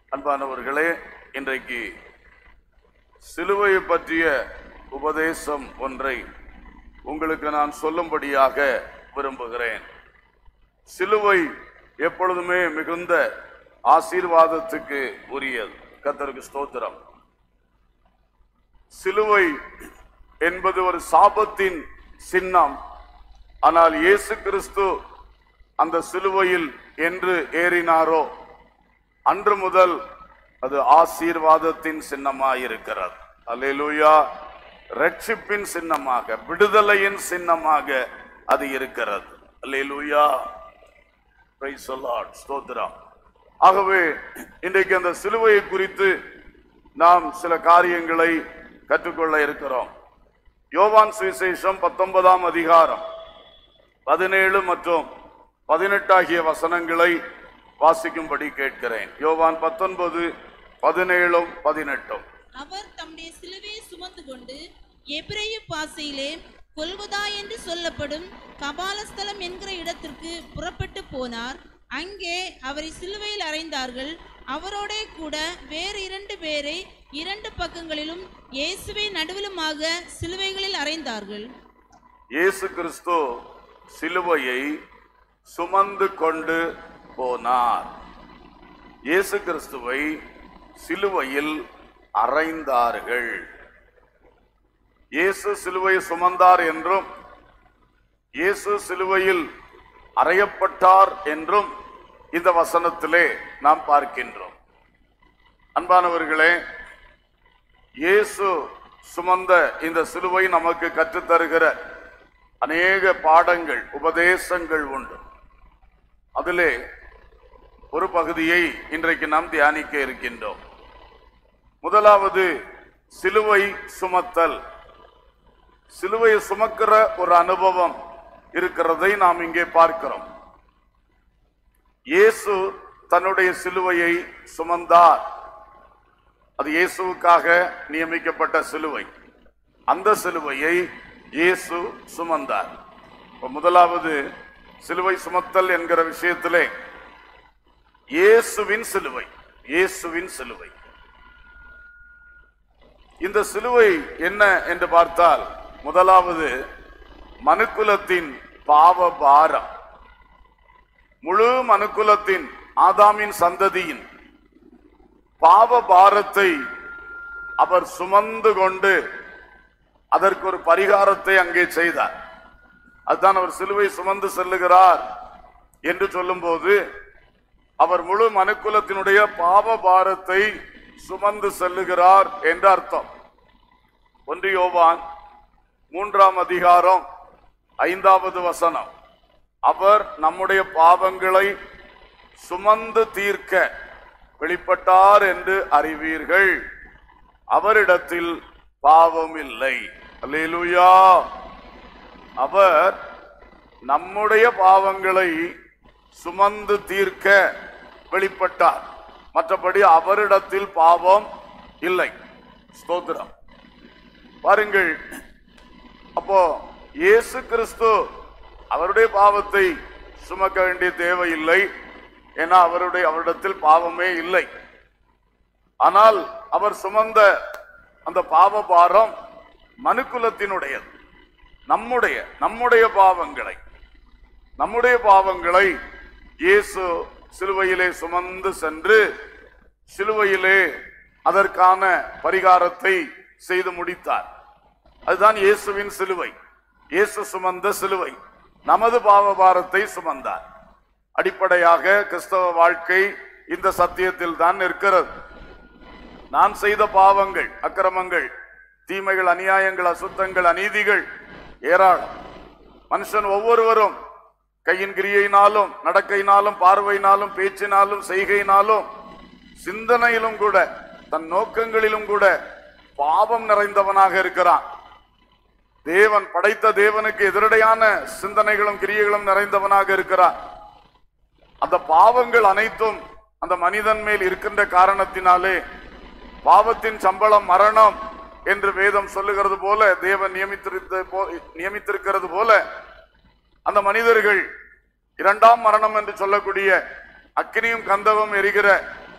அன்பானவர்களே இன்றைக்கு சிலுவையை பற்றிய உபதேசம் ஒன்றை உங்களுக்கு நான் சொல்லும்படியாக விரும்புகிறேன் சிலுவை எப்பொழுதுமே மிகுந்த ஆசீர்வாதத்துக்கு உரியது கர்த்தருக்கு ஸ்தோத்திரம் சிலுவை என்பது ஒரு சாபத்தின் சின்னம் ஆனால் இயேசு கிறிஸ்து அந்த சிலுவையில் என்று ஏறினாரோ அன்று முதல் அது ஆசீர்வாதத்தின் சின்னமாயிருக்கிறது அல்லேலூயா ரட்சிப்பின் சின்னமாக விடுதலையின் சின்னமாக அது இருக்கிறது அல்லேலூயா Praise the Lord. ஸ்தோத்திரம் ஆகவே இன்றைக்கு அந்த சிலுவையை குறித்து நாம் சில காரியங்களை கற்றுக்கொள்ள இருக்கிறோம் யோவான் சுவிசேஷம் பத்தொன்பதாம் அதிகாரம் பதினேழு மற்றும் பதினெட்டு ஆகிய வசனங்களை வாசிக்கும்படி கேட்கிறேன் யோவான் பத்தொன்பது பதினேழும் பதினெட்டும் அவர் தம்முடைய சிலுவையை சுமந்து கொண்டு எபிரேய பாசையிலே கொல்குதா என்று சொல்லப்படும் கபாலஸ்தலம் என்கிற இடத்திற்கு புறப்பட்டு போனார் அங்கே அவரை சிலுவையில் அறைந்தார்கள் அவரோடே கூட வேறு இரண்டு பேரை இரண்டு பக்கங்களிலும் இயேசுவை நடுவிலுமாக சிலுவைகளில் அறைந்தார்கள் இயேசு கிறிஸ்து சிலுவையை சுமந்து கொண்டு போனார் இயேசு கிறிஸ்துவை சிலுவையில் அறைந்தார்கள் இயேசு சிலுவையை சுமந்தார் என்றும் இயேசு சிலுவையில் அறையப்பட்டார் என்றும் இந்த வசனத்திலே நாம் பார்க்கின்றோம் அன்பானவர்களே இயேசு சுமந்த இந்த சிலுவை நமக்கு கற்றுத்தருகிற அநேக பாடங்கள் உபதேசங்கள் உண்டு அதிலே ஒரு பகுதியை இன்றைக்கு நாம் தியானிக்க இருக்கின்றோம் முதலாவது சிலுவை சுமத்தல் சிலுவையை சுமக்கிற ஒரு அனுபவம் இருக்கிறதை நாம் இங்கே பார்க்கிறோம் இயேசு தன்னுடைய சிலுவையை சுமந்தார் அது இயேசுவுக்காக நியமிக்கப்பட்ட சிலுவை அந்த சிலுவையை இயேசு சுமந்தார் இப்ப முதலாவது சிலுவை சுமத்தல் என்கிற விஷயத்திலே இயேசுவின் சிலுவை இயேசுவின் சிலுவை இந்த சிலுவை என்ன என்று பார்த்தால் முதலாவது மனுக்குலத்தின் பாவ பாரம் முழு மனுக்குலத்தின் ஆதாமின் சந்ததியின் பாவ பாரத்தை அவர் சுமந்து கொண்டு அதற்கு ஒரு பரிகாரத்தை அங்கே செய்தார் அதுதான் அவர் சிலுவை சுமந்து செல்லுகிறார் என்று சொல்லும்போது அவர் முழு மனுக்குலத்தினுடைய பாவ பாரத்தை சுமந்து செல்லுகிறார் என்று அர்த்தம் ஒன்று யோவான் மூன்றாம் அதிகாரம் ஐந்தாவது வசனம் அவர் நம்முடைய பாவங்களை சுமந்து தீர்க்க வெளிப்பட்டார் என்று அறிவீர்கள் அவரிடத்தில் பாவம் இல்லை அல்லேலூயா அவர் நம்முடைய பாவங்களை சுமந்து தீர்க்க வெளிப்பட்டார் மற்றபடி அவரிடத்தில் பாவம் இல்லை ஸ்தோத்திரம் பாருங்கள் அப்போ இயேசு கிறிஸ்து அவருடைய பாவத்தை சுமக்க வேண்டிய தேவையில்லை ஏன்னா அவருடைய அவரிடத்தில் பாவமே இல்லை ஆனால் அவர் சுமந்த அந்த பாவ பாரம் மனுக்குலத்தினுடையது நம்முடைய நம்முடைய பாவங்களை நம்முடைய பாவங்களை இயேசு சிலுவையிலே சுமந்து சென்று சிலுவையிலே அதற்கான பரிகாரத்தை செய்து முடித்தார் அதுதான் இயேசுவின் சிலுவை இயேசு சுமந்த சிலுவை நமது பாவ பாரத்தை சுமந்தார் அடிப்படையாக கிறிஸ்தவ வாழ்க்கை இந்த சத்தியத்தில் தான் இருக்கிறது நான் செய்த பாவங்கள் அக்கிரமங்கள் தீமைகள் அநியாயங்கள் அசுத்தங்கள் அநீதிகள் ஏராளம் மனுஷன் ஒவ்வொருவரும் கையின் கிரியையினாலும் நடக்கையினாலும் பார்வையினாலும் பேச்சினாலும் செய்கையினாலும் சிந்தனையிலும் கூட தன் நோக்கங்களிலும் கூட பாவம் நிறைந்தவனாக இருக்கிறான் தேவன் படைத்த தேவனுக்கு எதிரடையான சிந்தனைகளும் கிரியைகளும் நிறைந்தவனாக இருக்கிறான் அந்த பாவங்கள் அனைத்தும் அந்த மனிதன் மேல் இருக்கின்ற காரணத்தினாலே பாவத்தின் சம்பளம் மரணம் என்று வேதம் சொல்லுகிறது போல தேவன் நியமித்திருந்த போ- நியமித்திருக்கிறது போல அந்த மனிதர்கள் இரண்டாம் மரணம் என்று சொல்லக்கூடிய அக்கினியும் கந்தகம் எரிகிற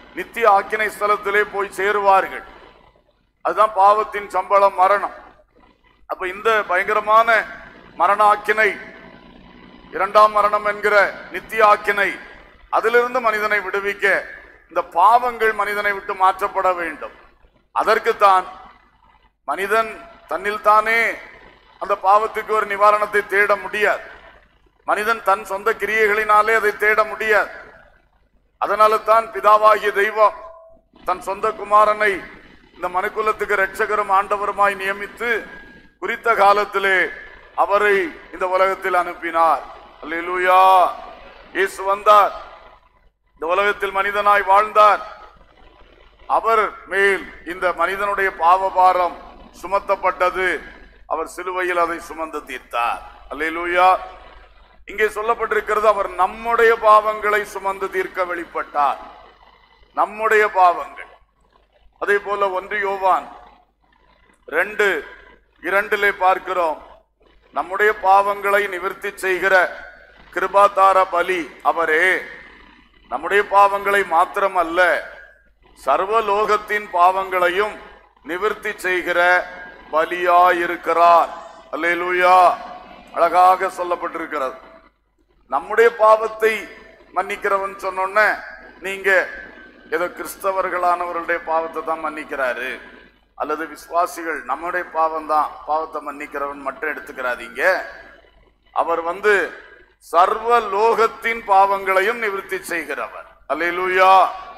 நித்திய ஆக்கினை ஸ்தலத்திலே போய் சேருவார்கள் அதுதான் பாவத்தின் சம்பளம் மரணம் அப்ப இந்த பயங்கரமான மரண ஆக்கினை இரண்டாம் மரணம் என்கிற நித்திய ஆக்கினை அதிலிருந்து மனிதனை விடுவிக்க இந்த பாவங்கள் மனிதனை விட்டு மாற்றப்பட வேண்டும் அதற்குத்தான் மனிதன் தன்னில் தானே அந்த பாவத்துக்கு ஒரு நிவாரணத்தை தேட முடியாது மனிதன் தன் சொந்த கிரியைகளினாலே அதை தேட முடியாது அதனால தான் பிதாவாகிய தெய்வம் தன் சொந்த குமாரனை இந்த மனுக்குலத்துக்கு இரட்சகரும் ஆண்டவருமாய் நியமித்து குறித்த காலத்திலே அவரை இந்த உலகத்தில் அனுப்பினார் அல்லேலூயா இயேசு வந்தார் இந்த உலகத்தில் மனிதனாய் வாழ்ந்தார் அவர் மேல் இந்த மனிதனுடைய பாவபாரம் சுமத்தப்பட்டது அவர் சிலுவையில் அதை சுமந்து தீர்த்தார் அல்லேலூயா இங்கே சொல்லப்பட்டிருக்கிறது அவர் நம்முடைய பாவங்களை சுமந்து தீர்க்க வெளிப்பட்டார் நம்முடைய பாவங்கள் அதே போல ஒன்று யோவான் ரெண்டு இரண்டிலே பார்க்கிறோம் நம்முடைய பாவங்களை நிவர்த்தி செய்கிற கிருபாதார பலி அவரே நம்முடைய பாவங்களை மாத்திரமல்ல சர்வலோகத்தின் பாவங்களையும் நிவர்த்தி செய்கிற பலியாயிருக்கிறார் அல்லேலூயா அழகாக சொல்லப்பட்டிருக்கிறது நம்முடைய பாவத்தை மன்னிக்கிறவன் சொன்னோன்ன நீங்க ஏதோ கிறிஸ்தவர்களானவர்களுடைய பாவத்தை தான் மன்னிக்கிறாரு அல்லது விசுவாசிகள் நம்முடைய பாவம் தான் பாவத்தை மன்னிக்கிறவன் மட்டும் எடுத்துக்கிறாதீங்க அவர் வந்து சர்வ லோகத்தின் பாவங்களையும் நிவர்த்தி செய்கிறவர் அல்லேலூயா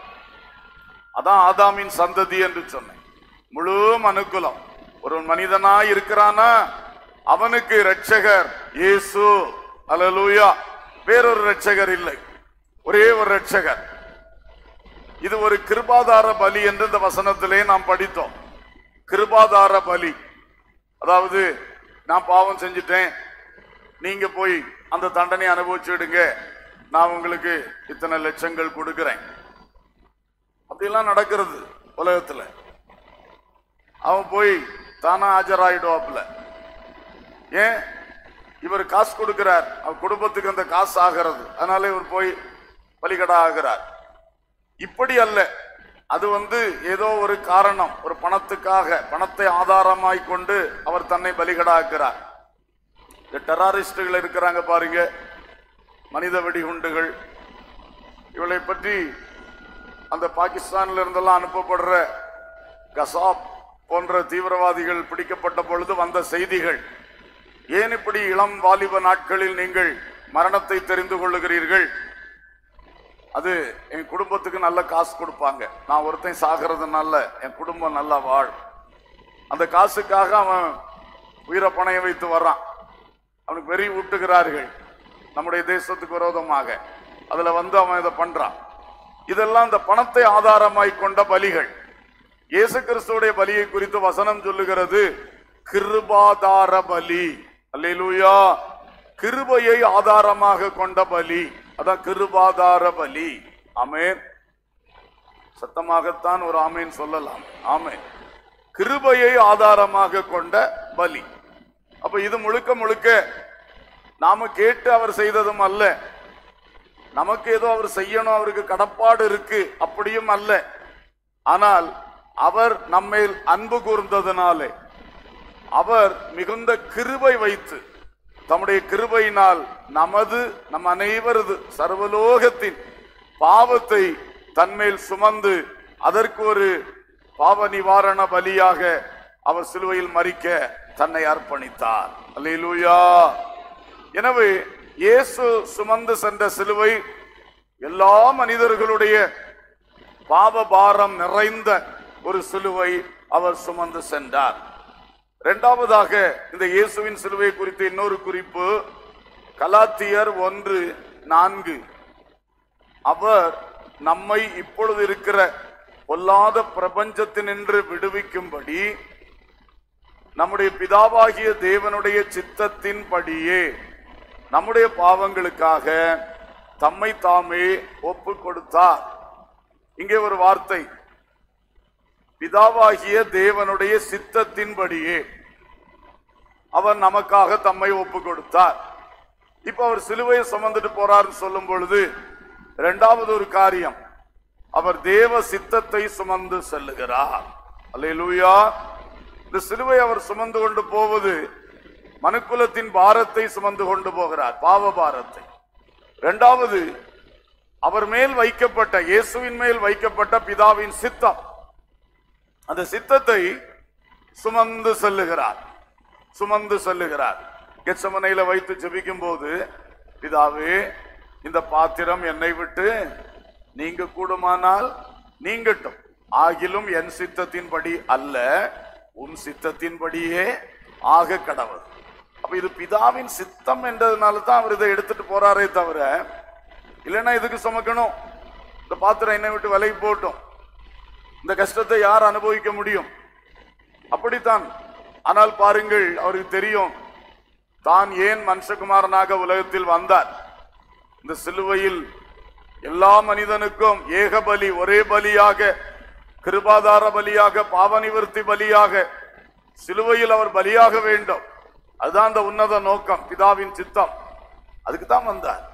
அதான் ஆதாமின் சந்ததி என்று சொன்னேன் முழு மனுக்குலம் ஒரு மனிதனாய் இருக்கிறானா அவனுக்கு இரட்சகர் இயேசு அல்லேலூயா வேறொரு இரட்சகர் இல்லை ஒரே ஒரு இரட்சகர் இது ஒரு கிருபாதார பலி என்று இந்த வசனத்திலே நாம் படித்தோம் கிருபாதார பலி அதாவது நான் பாவம் செஞ்சிட்டேன் நீங்க போய் அந்த தண்டனை அனுபவிச்சுடுங்க நான் உங்களுக்கு இத்தனை லட்சங்கள் கொடுக்கிறேன் அப்படிலாம் நடக்கிறது உலகத்துல அவன் போய் தானா ஆஜராயிடுவாப்புல ஏன் இவர் காசு கொடுக்கிறார் அவர் குடும்பத்துக்கு அந்த காசு ஆகிறது அதனால இவர் போய் பலிகடா ஆகிறார் இப்படி அல்ல அது வந்து ஏதோ ஒரு காரணம் ஒரு பணத்துக்காக பணத்தை ஆதாரமாய் கொண்டு அவர் தன்னை பலிகடாக்குறார் இந்த டெரரிஸ்டுகள் இருக்கிறாங்க பாருங்க மனித வெடிகுண்டுகள் இவளை பற்றி அந்த பாகிஸ்தான்ல இருந்தெல்லாம் அனுப்பப்படுற கசாப் போன்ற தீவிரவாதிகள் பிடிக்கப்பட்ட பொழுது வந்த செய்திகள் ஏன் இப்படி இளம் வாலிப நாட்களில் நீங்கள் மரணத்தை தெரிந்து கொள்ளுகிறீர்கள் அது என் குடும்பத்துக்கு நல்ல காசு கொடுப்பாங்க நான் ஒருத்தன் சாகிறதுனால என் குடும்பம் நல்லா வாழும் அந்த காசுக்காக அவன் உயிரை பணைய வைத்து வர்றான் அவனுக்கு வெறி ஊட்டுகிறார்கள் நம்முடைய தேசத்துக்கு விரோதமாக அதுல வந்து அவன் இதை பண்றான் இதெல்லாம் இந்த பணத்தை ஆதாரமாய் கொண்ட பலிகள் இயேசு கிறிஸ்துவுடைய பலியை குறித்து வசனம் சொல்லுகிறது கிருபாதார பலி அல்லேலூயா கிருபையை ஆதாரமாக கொண்ட பலி அதான் கிருபாதார பலி ஆமென் சத்தமாகத்தான் ஒரு ஆமேன் சொல்லலாம் ஆமென் கிருபையை ஆதாரமாக கொண்ட பலி அப்ப இது முழுக்க முழுக்க நாம கேட்டு அவர் செய்ததும் அல்ல நமக்கு ஏதோ அவர் செய்யணும் அவருக்கு கடப்பாடு இருக்கு அப்படியும் அல்ல ஆனால் அவர் நம்மேல் அன்பு கூர்ந்ததினாலே அவர் மிகுந்த கிருபை வைத்து தம்முடைய கிருபையினால் நமது நம் அனைவரது சர்வலோகத்தின் பாவத்தை தன்மேல் சுமந்து அதற்கு ஒரு பாவ நிவாரண பலியாக அவர் சிலுவையில் மறிக்க தன்னை அர்ப்பணித்தார் அல்லேலூயா எனவே இயேசு சுமந்து சென்ற சிலுவை எல்லா மனிதர்களுடைய பாவ பாரம் நிறைந்த ஒரு சிலுவை அவர் சுமந்து சென்றார் இரண்டாவதாக இந்த இயேசுவின் சிலுவை குறித்த இன்னொரு குறிப்பு கலாத்தியர் ஒன்று நான்கு அவர் நம்மை இப்பொழுது இருக்கிற பொல்லாத பிரபஞ்சத்தினின்று விடுவிக்கும்படி நம்முடைய பிதாவாகிய தேவனுடைய சித்தத்தின்படியே நம்முடைய பாவங்களுக்காக தம்மை தாமே ஒப்பு கொடுத்தார் இங்கே ஒரு வார்த்தை பிதாவாகிய தேவனுடைய சித்தத்தின்படியே அவர் நமக்காக தம்மை ஒப்பு கொடுத்தார் இப்ப அவர் சிலுவையை சுமந்துட்டு போறாருன்னு சொல்லும் பொழுது இரண்டாவது ஒரு காரியம் அவர் தேவ சித்தத்தை சுமந்து செல்லுகிறார் அல்லேலூயா இந்த சிலுவை அவர் சுமந்து கொண்டு போவது மனுக்குலத்தின் பாரத்தை சுமந்து கொண்டு போகிறார் பாவ பாரத்தை இரண்டாவது அவர் மேல் வைக்கப்பட்ட இயேசுவின் மேல் வைக்கப்பட்ட பிதாவின் சித்தம் அந்த சித்தத்தை சுமந்து செல்லுகிறார் சுமந்து செல்லுகிறார் கெச்சமனையில வைத்து ஜெபிக்கும் போது பிதாவே இந்த பாத்திரம் என்னை விட்டு நீங்க கூடுமானால் நீங்கட்டும் ஆகிலும் என் சித்தத்தின்படி அல்ல உன் சித்தத்தின்படியே ஆக கடவுள் அப்ப இது பிதாவின் சித்தம் என்றதுனால தான் அவர் இதை எடுத்துட்டு போறாரே தவிர இல்லைன்னா இதுக்கு சுமக்கணும் இந்த பாத்திரம் என்னை விட்டு விலைக்கு போட்டும் இந்த கஷ்டத்தை யார் அனுபவிக்க முடியும் அப்படித்தான் ஆனால் பாருங்கள் அவருக்கு தெரியும் தான் ஏன் மனுஷகுமாரனாக உலகத்தில் வந்தார் இந்த சிலுவையில் எல்லா மனிதனுக்கும் ஏக பலி ஒரே பலியாக கிருபாதார பலியாக பாவநிவர்த்தி பலியாக சிலுவையில் அவர் பலியாக வேண்டும் அதுதான் அந்த உன்னத நோக்கம் பிதாவின் சித்தம் அதுக்கு தான் வந்தார்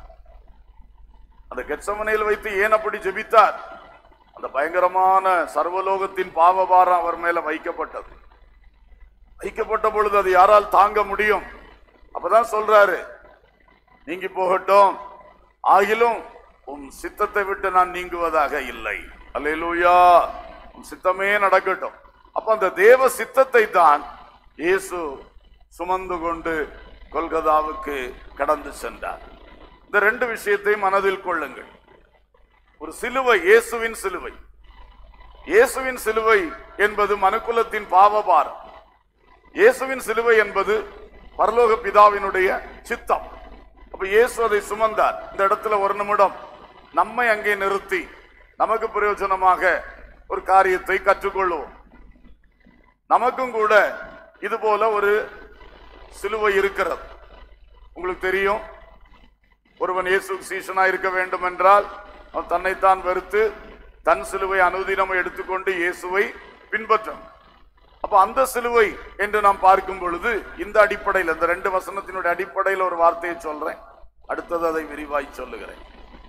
அந்த கெட்சமனையில் வைத்து ஏன் அப்படி ஜெபித்தார் அந்த பயங்கரமான சர்வலோகத்தின் பாவபாரம் அவர் மேல வைக்கப்பட்டது வைக்கப்பட்ட பொழுது அது யாரால் தாங்க முடியும் அப்பதான் சொல்றாரு நீங்கி போகட்டும் ஆகிலும் உன் சித்தத்தை விட்டு நான் நீங்குவதாக இல்லை அல்லேலூயா உன் சித்தமே நடக்கட்டும் அப்ப அந்த தேவ சித்தத்தை தான் இயேசு சுமந்து கொண்டு கொல்கதாவுக்கு கடந்து சென்றார் இந்த ரெண்டு விஷயத்தை மனதில் கொள்ளுங்கள் ஒரு சிலுவை இயேசுவின் சிலுவை இயேசுவின் சிலுவை என்பது மனுக்குலத்தின் பாவபாரம் இயேசுவின் சிலுவை என்பது பரலோக பிதாவினுடைய சித்தம் அப்ப இயேசு அதை சுமந்தார் இந்த இடத்துல ஒரு நிமிடம் நம்மை அங்கே நிறுத்தி நமக்கு பிரயோஜனமாக ஒரு காரியத்தை கற்றுக்கொள்வோம் நமக்கும் கூட இது போல ஒரு சிலுவை இருக்கிறது உங்களுக்கு தெரியும் ஒருவன் இயேசு சீசனா இருக்க வேண்டும் என்றால் அவன் தன்னைத்தான் வெறுத்து தன் சிலுவை அனுதினம் எடுத்துக்கொண்டு இயேசுவை பின்பற்றும் அப்ப அந்த சிலுவை என்று நாம் பார்க்கும் பொழுது இந்த அடிப்படையில் இந்த ரெண்டு வசனத்தினுடைய அடிப்படையில் ஒரு வார்த்தையை சொல்றேன் அடுத்தது அதை விரிவாய் சொல்லுகிறேன்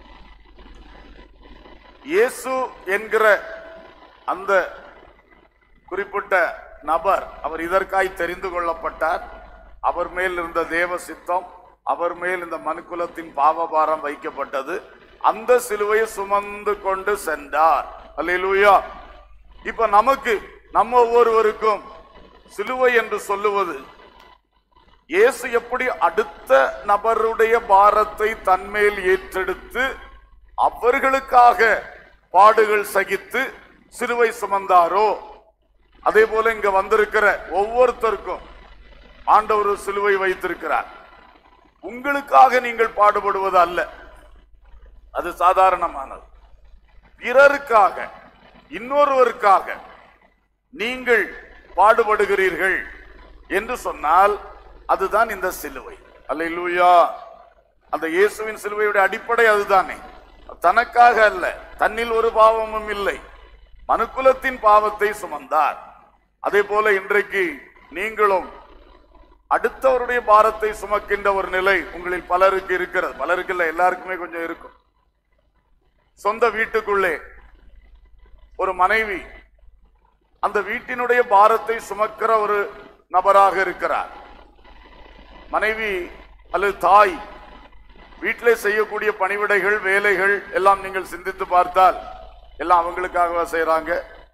இயேசு என்கிற அந்த குறிப்பிட்ட நபர் அவர் இதற்காய் தெரிந்து கொள்ளப்பட்டார் அவர் மேல் இருந்த தேவ சித்தம் அவர் மேல் இந்த மனுக்குலத்தின் பாவபாரம் வைக்கப்பட்டது அந்த சிலுவையை சுமந்து கொண்டு சென்றார் அல்லேலூயா இப்ப நமக்கு நம்ம ஒவ்வொருவருக்கும் சிலுவை என்று சொல்லுவது இயேசு எப்படி அடுத்த நபருடைய பாரத்தை தன்மேல் ஏற்றெடுத்து அவர்களுக்காக பாடுகள் சகித்து சிலுவை சுமந்தாரோ அதே போல இங்க வந்திருக்கிற ஒவ்வொருத்தருக்கும் ஆண்டவர் ஒரு சிலுவை வைத்திருக்கிறார் உங்களுக்காக நீங்கள் பாடுபடுவது அல்ல அது சாதாரணமானது பிறருக்காக இன்னொருவருக்காக நீங்கள் பாடுபடுகிறீர்கள் என்று சொன்னால் அதுதான் இந்த சிலுவை அல்லேலூயா அந்த இயேசுவின் சிலுவையுடைய அடிப்படை அதுதானே தனக்காக அல்ல தன்னில் ஒரு பாவமும் இல்லை மனுக்குலத்தின் பாவத்தை சுமந்தார் அதே போல இன்றைக்கு நீங்களும் அடுத்தவருடைய பாரத்தை சுமக்கின்ற ஒரு நிலை உங்களில் பலருக்கு இருக்கிறது பலருக்கு இல்ல எல்லாருக்குமே கொஞ்சம் இருக்கும் சொந்த வீட்டுக்குள்ளே ஒரு மனைவி அந்த வீட்டினுடைய பாரத்தை சுமக்கிற ஒரு நபராக இருக்கிறார் மனைவி அல்லது தாய் வீட்டிலே செய்யக்கூடிய பணிவிடைகள் வேலைகள் எல்லாம் நீங்கள் சிந்தித்து பார்த்தால் எல்லாம் அவங்களுக்காகவா செய்றாங்க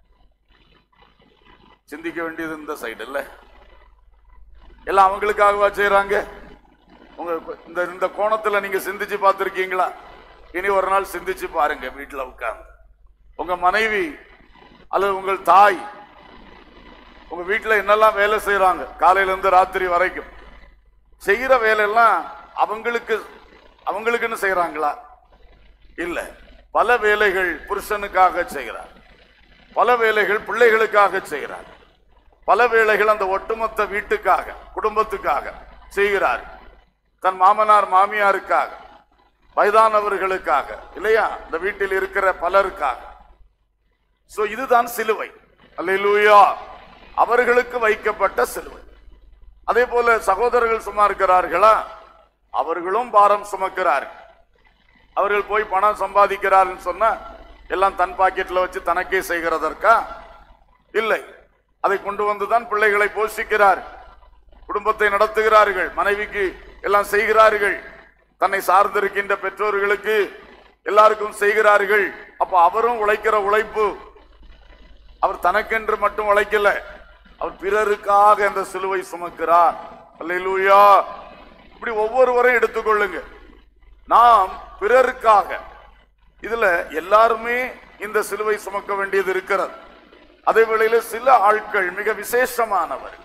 சிந்திக்க வேண்டியது இந்த சைடு இல்ல எல்லாம் அவங்களுக்காகவா செய்றாங்க உங்க இந்த இந்த கோணத்துல நீங்க சிந்திச்சு பார்த்திருக்கீங்களா இனி ஒரு நாள் சிந்திச்சு பாருங்க வீட்டுல உட்கார்ந்து உங்க மனைவி அல்லது உங்கள் தாய் உங்க வீட்டுல என்னெல்லாம் வேலை செய்றாங்க காலையில இருந்து ராத்திரி வரைக்கும் செய்யற வேலையெல்லாம் அவங்களுக்கு அவங்களுக்குன்னு செய்றாங்களா இல்ல பல வேலைகள் புருஷனுக்காக செய்கிறார் பல வேலைகள் பிள்ளைகளுக்காக செய்கிறார் பல வேலைகள் அந்த ஒட்டுமொத்த வீட்டுக்காக குடும்பத்துக்காக செய்கிறார் தன் மாமனார் மாமியாருக்காக வயதானவர்களுக்காக இல்லையா இந்த வீட்டில் இருக்கிற பலருக்காக சோ இதுதான் சிலுவை அல்லேலூயா அவர்களுக்கு வைக்கப்பட்ட சிலுவை அதே போல சகோதரர்கள் சும்மா இருக்கிறார்களா அவர்களும் பாரம் சுமக்கிறார்கள் அவர்கள் போய் பணம் சம்பாதிக்கிறார்கள் சொன்னா எல்லாம் தன் பாக்கெட்ல வச்சு தனக்கே செய்கிறதற்கா இல்லை அதை கொண்டு வந்துதான் பிள்ளைகளை போஷிக்கிறார் குடும்பத்தை நடத்துகிறார்கள் மனைவிக்கு எல்லாம் செய்கிறார்கள் தன்னை சார்ந்திருக்கின்ற பெற்றோர்களுக்கு எல்லாருக்கும் செய்கிறார்கள் அப்ப அவரும் உழைக்கிற உழைப்பு அவர் தனக்கென்று மட்டும் உழைக்கல அவர் பிறருக்காக அந்த சிலுவை சுமக்கிறார் அல்லேலூயா இப்படி ஒவ்வொருவரையும் எடுத்துக்கொள்ளுங்க நாம் பிறருக்காக இதுல எல்லாருமே இந்த சிலுவை சுமக்க வேண்டியது இருக்கிறது அதே வேளையில சில ஆட்கள் மிக விசேஷமானவர்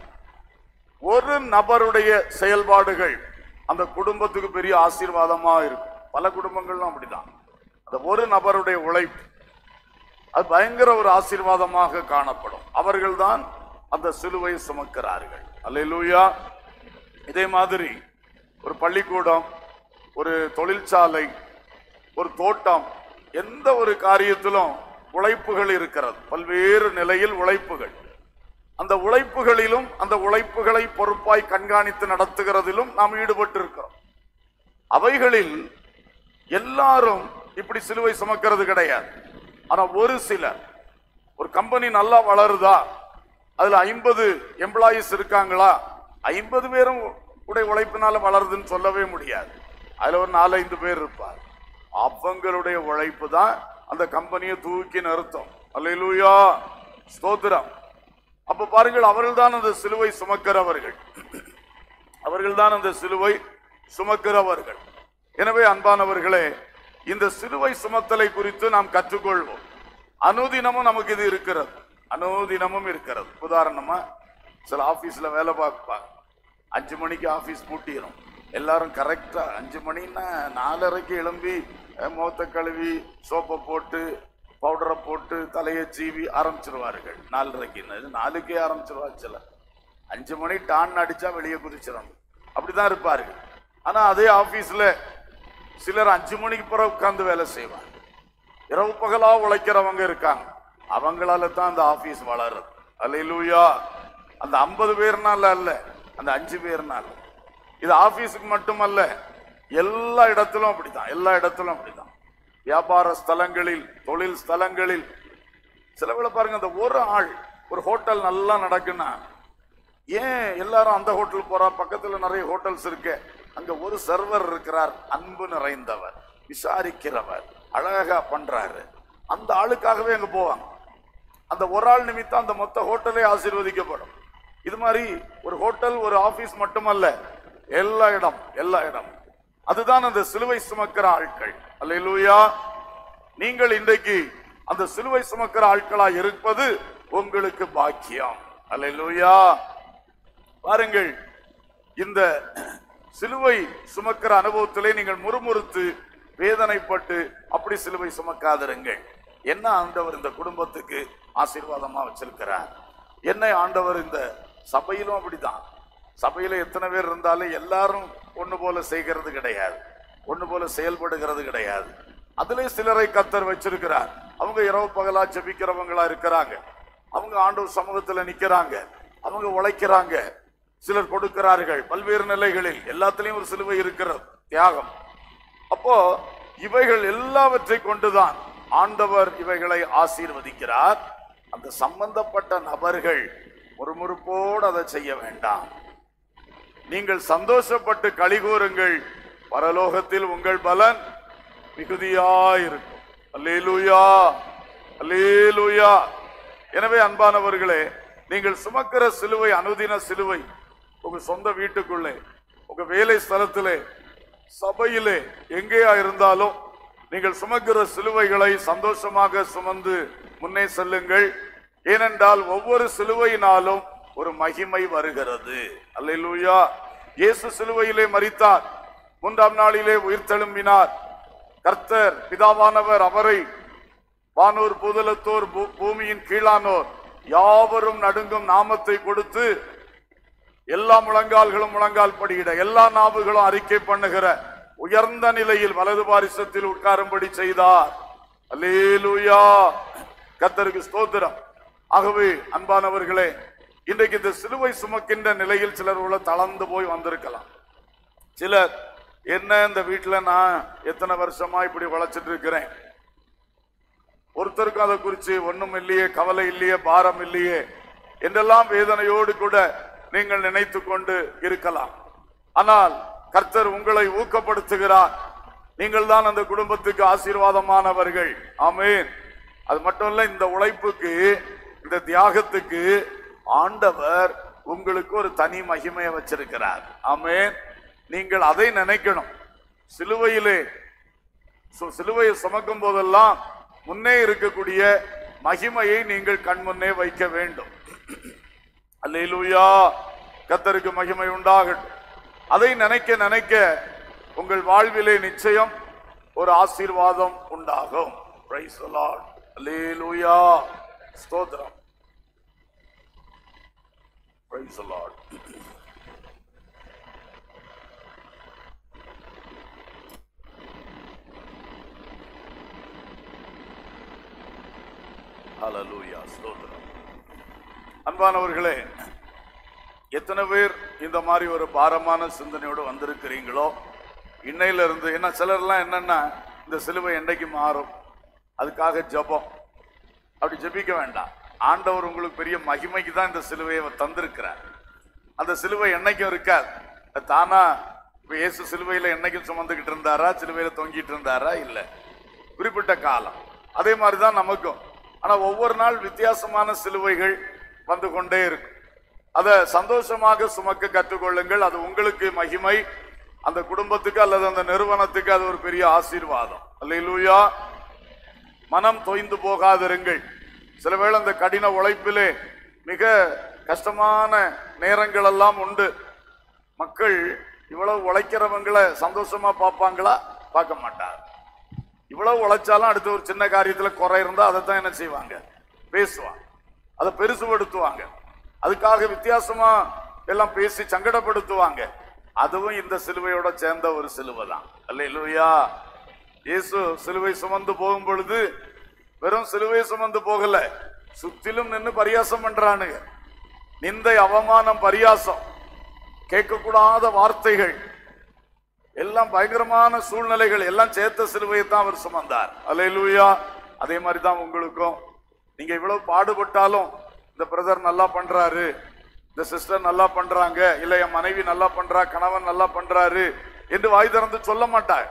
ஒரு நபருடைய செயல்பாடுகள் அந்த குடும்பத்துக்கு பெரிய ஆசீர்வாதமா இருக்கும் பல குடும்பங்களும் அப்படிதான் அந்த ஒரு நபருடைய உழைப்பு அது பயங்கர ஒரு ஆசீர்வாதமாக காணப்படும் அவர்கள்தான் அந்த சிலுவை சுமக்கிறார்கள் அல்லேலூயா இதே மாதிரி ஒரு பள்ளிக்கூடம் ஒரு தொழிற்சாலை ஒரு தோட்டம் எந்த ஒரு காரியத்திலும் உழைப்புகள் இருக்கிறது பல்வேறு நிலையில் உழைப்புகள் அந்த உழைப்புகளிலும் அந்த உழைப்புகளை பொறுப்பாய் கண்காணித்து நடத்துகிறதிலும் நாம் ஈடுபட்டு இருக்கிறோம் அவைகளில் எல்லாரும் இப்படி சிலுவை சுமக்கிறது கிடையாது ஆனா ஒரு சிலர் ஒரு கம்பெனி நல்லா வளருதா அதுல ஐம்பது எம்ப்ளாயிஸ் இருக்காங்களா ஐம்பது பேரும் உடைய உழைப்பினால வளருதுன்னு சொல்லவே முடியாது அதுல ஒரு நாலஞ்சு பேர் இருப்பார் அவங்களுடைய உழைப்பு தான் அந்த கம்பெனியை தூக்கி நிறுத்தும் அல்லேலூயா ஸ்தோத்திரம் அப்ப பாருங்கள் அவர்கள்தான் அந்த சிலுவை சுமக்கிறவர்கள் அவர்கள்தான் அந்த சிலுவை சுமக்கிறவர்கள் எனவே அன்பானவர்களே இந்த சிலுவை சுமத்தலை குறித்து நாம் கற்றுக்கொள்வோம் அனுதினமும் நமக்கு இது இருக்கிறது அனுதினமும் இருக்கிறது உதாரணமா சில ஆபீஸ்ல வேலை பார்ப்பாங்க அஞ்சு மணிக்கு ஆபீஸ் பூட்டிடும் எல்லாரும் கரெக்டா அஞ்சு மணின்னா நாலரைக்கு எழும்பி அஹ், முகத்தை கழுவி சோப்பை போட்டு பவுடரை போட்டு தலையை சீவி ஆரம்பிச்சிருவார்கள் நாலரைக்கு இது நாலுக்கே ஆரம்பிச்சிருவாங்க சில அஞ்சு மணி டான் அடிச்சா வெளியே குதிச்சிடும் அப்படிதான் இருப்பார்கள் ஆனா அதே ஆபீஸ்ல சிலர் அஞ்சு மணிக்கு பிறகு உட்கார்ந்து வேலை செய்வாங்க இரவு பகலா உழைக்கிறவங்க இருக்காங்க அவங்களால தான் அந்த ஆபீஸ் வளருது அல்லேலூயா அந்த ஐம்பது பேர்னால அல்ல அந்த அஞ்சு பேர்னால இது ஆபீஸுக்கு மட்டுமல்ல எல்லா இடத்திலும் அப்படிதான் எல்லா இடத்திலும் அப்படிதான் வியாபார ஸ்தலங்களில் தொழில் ஸ்தலங்களில் சில வேளை பாருங்க அந்த ஒரு ஆள் ஒரு ஹோட்டல் நல்லா நடக்குன்னா ஏன் எல்லாரும் அந்த ஹோட்டல் போறா பக்கத்துல நிறைய ஹோட்டல்ஸ் இருக்கு அங்க ஒரு சர்வர் இருக்கிறார் அன்பு நிறைந்தவர் விசாரிக்கிறவர் அழகா பண்றாரு அந்த ஆளுக்காகவே அங்க போவாங்க அந்த ஒரு ஆள் நிமித்தம் அந்த மொத்த ஹோட்டலே ஆசீர்வதிக்கப்படும் இது மாதிரி ஒரு ஹோட்டல் ஒரு ஆபீஸ் மட்டுமல்ல எல்லா இடம் எல்லா இடம் அதுதான் அந்த சிலுவை சுமக்கிற ஆட்கள் அல்லேலூயா நீங்கள் இன்றைக்கு அந்த சிலுவை சுமக்கிற ஆட்களா இருப்பது உங்களுக்கு பாக்கியம் அல்லேலூயா பாருங்கள் இந்த சிலுவை சுமக்கிற அனுபவத்திலே நீங்கள் முறுமுறுத்து வேதனைப்பட்டு அப்படி சிலுவை சுமக்காதிருங்கள் என்ன ஆண்டவர் இந்த குடும்பத்துக்கு ஆசீர்வாதமா வச்சிருக்கிறார் என்ன ஆண்டவர் இந்த சபையிலும் அப்படிதான் சபையில எத்தனை பேர் இருந்தாலும் எல்லாரும் ஒண்ணு போல செய்கிறது கிடையாது ஒண்ணு போல செயல்படுகிறது கிடையாது அதிலே சிலரை கத்தர் வச்சிருக்கிறார் அவங்க இரவு பகலா ஜெபிக்கிறவங்களா இருக்கிறாங்க அவங்க ஆண்டவர் சமூகத்துல நிக்கிறாங்க அவங்க உழைக்கிறாங்க சிலர் கொடுக்கிறார்கள் பல்வேறு நிலைகளில் எல்லாத்துலயும் ஒரு சிலுவை இருக்கிறது தியாகம் அப்போ இவைகள் எல்லாவற்றை கொண்டுதான் ஆண்டவர் இவைகளை ஆசீர்வதிக்கிறார் அந்த சம்பந்தப்பட்ட நபர்கள் முறுமுறுப்போடு அதை செய்ய வேண்டாம் நீங்கள் சந்தோஷப்பட்டு களிகூறுங்கள் பரலோகத்தில் உங்கள் பலன் மிகுதியாயிருக்கும் அல்லேலூயா அல்லேலூயா எனவே அன்பானவர்களே நீங்கள் சுமக்கிற சிலுவை அனுதின சிலுவை உங்க சொந்த வீட்டுக்குள்ளே உங்க வேலை ஸ்தலத்திலே சபையிலே எங்கேயா இருந்தாலும் நீங்கள் சுமக்கிற சிலுவைகளை சந்தோஷமாக சுமந்து முன்னே செல்லுங்கள் ஏனென்றால் ஒவ்வொரு சிலுவையினாலும் ஒரு மகிமை வருகிறது அல்லேலூயா இயேசு சிலுவையிலே மரித்தார் மூன்றாம் நாளிலே உயிர்த்தெழும்பினார் கர்த்தர் பிதாவானவர் அவரை வானூர் பூதலத்தோர் பூ- பூமியின் கீழானோர் யாவரும் நடுங்கும் நாமத்தை கொடுத்து எல்லா முழங்கால்களும் முழங்கால் படியிட எல்லா நாவுகளும் அறிக்கை பண்ணுகிற உயர்ந்த நிலையில் வலது பாரிசத்தில் உட்காரும்படி செய்தார் அல்லேலூயா கர்த்தருக்கு ஸ்தோத்திரம் ஆகவே அன்பானவர்களே இன்றைக்கு இந்த சிலுவை சுமக்கின்ற நிலையில் சிலர் உள்ள தளர்ந்து போய் வந்திருக்கலாம் சிலர் என்ன இந்த வீட்டுல நான் எத்தனை வருஷமா இப்படி உழைச்சிட்டு இருக்கிறேன் ஒருத்தருக்கும் அதை குறித்து ஒண்ணும் இல்லையே கவலை இல்லையே பாரம் இல்லையே என்றெல்லாம் வேதனையோடு கூட நீங்கள் நினைத்து கொண்டு இருக்கலாம் ஆனால் கர்த்தர் உங்களை ஊக்கப்படுத்துகிறார் நீங்கள் தான் அந்த குடும்பத்துக்கு ஆசீர்வாதமானவர்கள் ஆமென் அது மட்டும் இல்ல இந்த உழைப்புக்கு இந்த தியாகத்துக்கு ஆண்டவர் உங்களுக்கு ஒரு தனி மகிமையை வச்சிருக்கிறார் ஆமென் நீங்கள் அதை நினைக்கணும் சிலுவையிலே சு- சிலுவையை சுமக்கும் போதெல்லாம் முன்னே இருக்கக்கூடிய மகிமையை நீங்கள் கண் முன்னே வைக்க வேண்டும் அல்லேலூயா கத்தருக்கு மகிமை உண்டாகட்டும் அதை நினைக்க நினைக்க உங்கள் வாழ்விலே நிச்சயம் ஒரு ஆசீர்வாதம் உண்டாகும் Praise the Lord. அல்லேலூயா ஸ்தோத்திரம் Praise the Lord. Hallelujah. ஸ்தோத்திரம் அன்பானவர்களே எத்தனை பேர் இந்த மாதிரி ஒரு பாரமான சிந்தனையோடு வந்திருக்கிறீங்களோ இன்னையில இருந்து என்ன சிலர்லாம் என்னன்னா இந்த சிலுவை என்னைக்கு மாறும் அதுக்காக ஜெபம் அப்படி ஜெபிக்க வேண்டாம் ஆண்டவர் உங்களுக்கு பெரிய மகிமைக்கு தான் இந்த சிலுவையை அவர் தந்திருக்கிறார் அந்த சிலுவை என்னைக்கும் இருக்காது அது தானா இப்ப இயேசு சிலுவையில என்னைக்கும் சுமந்துகிட்டு இருந்தாரா சிலுவையில தொங்கிட்டு இருந்தாரா இல்ல குறிப்பிட்ட காலம் அதே மாதிரி தான் நமக்கும் ஆனா ஒவ்வொரு நாள் வித்தியாசமான சிலுவைகள் வந்து கொண்டே இருக்கும் அதை சந்தோஷமாக சுமக்க கற்றுக்கொள்ளுங்கள் அது உங்களுக்கு மகிமை அந்த குடும்பத்துக்கு அல்லது அந்த நிறுவனத்துக்கு அது ஒரு பெரிய ஆசீர்வாதம் அல்லேலூயா மனம் தொய்ந்து போகாதிருங்கள் சில வேளை அந்த கடின உழைப்பிலே மிக கஷ்டமான நேரங்கள் எல்லாம் உண்டு மக்கள் இவ்வளவு உழைக்கிறவங்களை சந்தோஷமா பார்ப்பாங்களா பார்க்க மாட்டார் இவ்வளவு உழைச்சாலும் அடுத்த ஒரு சின்ன காரியத்துல குறை இருந்தா அதை தான் என்ன செய்வாங்க பேசுவாங்க அதை பெருசுபடுத்துவாங்க அதுக்காக வித்தியாசமா எல்லாம் பேசி சங்கடப்படுத்துவாங்க அதுவும் இந்த சிலுவையோட சேர்ந்த ஒரு சிலுவை தான் அல்ல இயேசு சிலுவை சுமந்து போகும் பொழுது வெறும் சிலுவை சுமந்து போகல சுத்திலும் நின்னு பரியாசம் பண்றானுங்க நிந்தை அவமானம் பரியாசம் கேட்கக்கூடாத வார்த்தைகள் எல்லாம் பயங்கரமான சூழ்நிலைகள் எல்லாம் சேர்த்த சிலுவையை தான் அவர் சுமந்தார் அல்லேலூயா அதே மாதிரி தான் உங்களுக்கும் நீங்க இவ்வளவு பாடுபட்டாலும் இந்த பிரதர் நல்லா பண்றாரு இந்த சிஸ்டர் நல்லா பண்றாங்க இல்ல என் மனைவி நல்லா பண்றா கணவன் நல்லா பண்றாரு என்று வாய் திறந்து சொல்ல மாட்டார்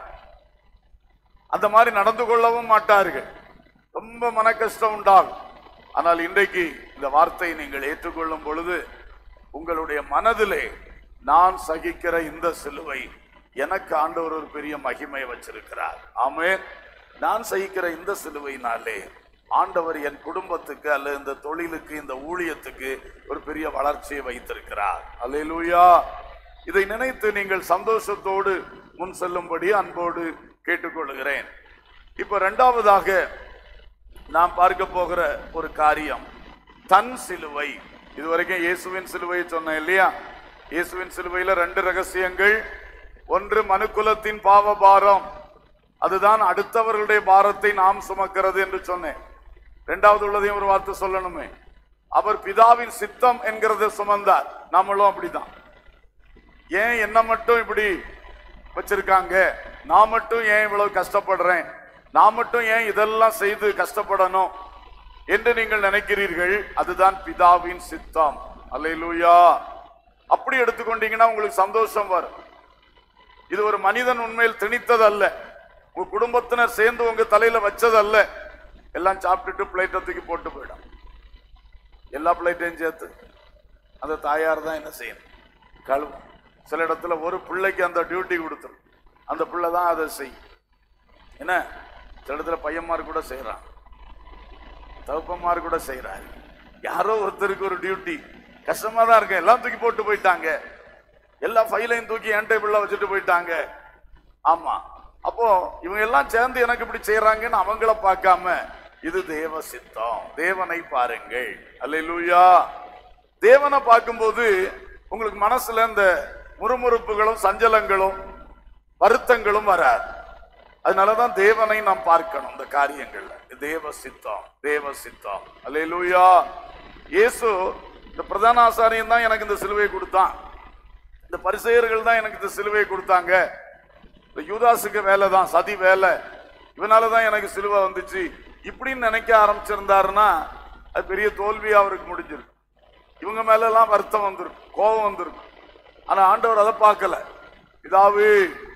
அந்த மாதிரி நடந்து கொள்ளவும் மாட்டார்கள் ரொம்ப மன கஷ்டம் உண்டாகும் ஆனால் இன்றைக்கு இந்த வார்த்தையை நீங்கள் ஏற்றுக்கொள்ளும் பொழுது உங்களுடைய மனதிலே நான் சகிக்கிற இந்த சிலுவை எனக்கு ஆண்டவர் ஒரு பெரிய மகிமை வச்சிருக்கிறார் ஆமென் நான் சகிக்கிற இந்த சிலுவையினாலே ஆண்டவர் என் குடும்பத்துக்கு அல்லது இந்த தொழிலுக்கு இந்த ஊழியத்துக்கு ஒரு பெரிய வளர்ச்சியை வைத்திருக்கிறார் அல்லேலூயா இதை நினைத்து நீங்கள் சந்தோஷத்தோடு முன் செல்லும்படி அன்போடு கேட்டுக்கொள்கிறேன் இப்ப இரண்டாவதாக நாம் பார்க்க போகிற ஒரு காரியம் தன் சிலுவை இதுவரைக்கும் இயேசுவின் சிலுவை சொன்னேன் இல்லையா இயேசுவின் சிலுவையில ரெண்டு ரகசியங்கள் ஒன்று மனுக்குலத்தின் பாவ பாரம் அதுதான் அடுத்தவர்களுடைய பாரத்தை நாம் சுமக்கிறது என்று சொன்னேன் இரண்டாவது உள்ளதையும் ஒரு வார்த்தை சொல்லணுமே அவர் பிதாவின் சித்தம் என்கிறத சுமந்தார் நம்மளும் அப்படிதான் ஏன் என்ன மட்டும் இப்படி வச்சிருக்காங்க நான் மட்டும் ஏன் இவ்வளவு கஷ்டப்படுறேன் நான் மட்டும் ஏன் இதெல்லாம் செய்து கஷ்டப்படணும் என்று நீங்கள் நினைக்கிறீர்கள் அதுதான் பிதாவின் சித்தம் அல்லேலூயா அப்படி எடுத்துக்கொண்டீங்கன்னா உங்களுக்கு சந்தோஷம் வரும் இது ஒரு மனிதன் உண்மையில் திணித்தது அல்ல உங்க குடும்பத்தினர் சேர்ந்து உங்க தலையில வச்சது அல்ல எல்லாம் சாப்பிட்டுட்டு பிளேட்டை தூக்கி போட்டு போயிடும் எல்லா பிளேட்டையும் சேர்த்து அந்த தாயார் தான் என்ன செய்யணும் கழுவும் சில இடத்துல ஒரு பிள்ளைக்கு அந்த டியூட்டி கொடுத்துரும் அந்த பிள்ளை தான் அதை செய்யும் என்ன சில இடத்துல பையன்மார் கூட செய்யறான் தகப்பன்மார் கூட செய்யறாரு யாரோ ஒருத்தருக்கு ஒரு டியூட்டி கஷ்டமா தான் இருக்கு எல்லாம் தூக்கி போட்டு போயிட்டாங்க எல்லா ஃபைலையும் தூக்கி என் டேபிள்ல வச்சுட்டு போயிட்டாங்க ஆமா அப்போ இவங்க எல்லாம் சேர்ந்து எனக்கு இப்படி செய்யறாங்கன்னு அவங்கள பார்க்காம இது தேவ சித்தம் தேவனை பாருங்கள் அல்லேலூயா தேவனை பார்க்கும்போது உங்களுக்கு மனசுல இந்த முறுமுறுப்புகளும் சஞ்சலங்களும் வருத்தங்களும் வராது அதனாலதான் தேவனை நாம் பார்க்கணும் இந்த காரியங்கள்ல தேவ சித்தம் தேவ சித்தம் அல்லேலூயா இயேசு இந்த பிரதான ஆசாரியன் தான் எனக்கு இந்த சிலுவையை கொடுத்தான் இந்த பரிசெயர்கள் தான் எனக்கு இந்த சிலுவையை கொடுத்தாங்க இந்த யூதாசுக்கு வேலை தான் சதி வேலை இவனால தான் எனக்கு சிலுவை வந்துச்சு இப்படின்னு நினைக்க ஆரம்பிச்சிருந்தாருன்னா அது பெரிய தோல்வியா அவருக்கு முடிஞ்சிருக்கு இவங்க மேல எல்லாம் வருத்தம் வந்திருக்கும் கோபம் வந்திருக்கும் ஆனா ஆண்டவர் அதை பார்க்கல இதாவே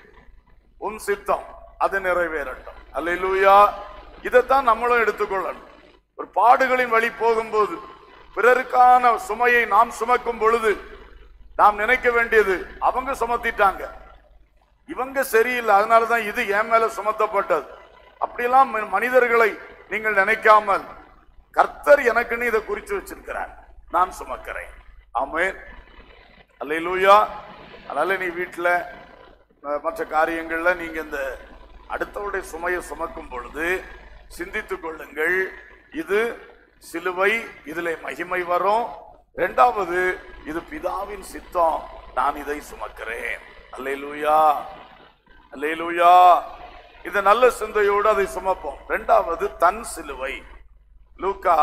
உன் சித்தம் அது நிறைவேறட்டும் அல்லேலூயா இதைத்தான் நம்மளும் எடுத்துக்கொள்ளணும் ஒரு பாடுகளின் வழி போகும்போது பிறருக்கான சுமையை நாம் சுமக்கும் பொழுது நாம் நினைக்க வேண்டியது அவங்க சுமத்திட்டாங்க இவங்க சரியில்லை அதனாலதான் இது என் மேல சுமத்தப்பட்டது அப்படியெல்லாம் ம- மனிதர்களை நீங்கள் நினைக்காமல் கர்த்தர் எனக்குன்னு இதை குறிச்சு வச்சிருக்கிறார் நான் சுமக்கிறேன் ஆமென் அல்லேலூயா அதனால நீ வீட்டுல அஹ், மற்ற காரியங்கள்ல நீங்க இந்த அடுத்தவருடைய சுமையை சுமக்கும் பொழுது சிந்தித்துக் கொள்ளுங்கள் இது சிலுவை இதுல மகிமை வரும் இரண்டாவது இது பிதாவின் சித்தம் நான் இதை சுமக்கிறேன் அல்லேலூயா அல்லேலூயா இந்த நல்ல சிந்தையோடு அதை சுமப்போம் இரண்டாவது தன் சிலுவை லூக்கா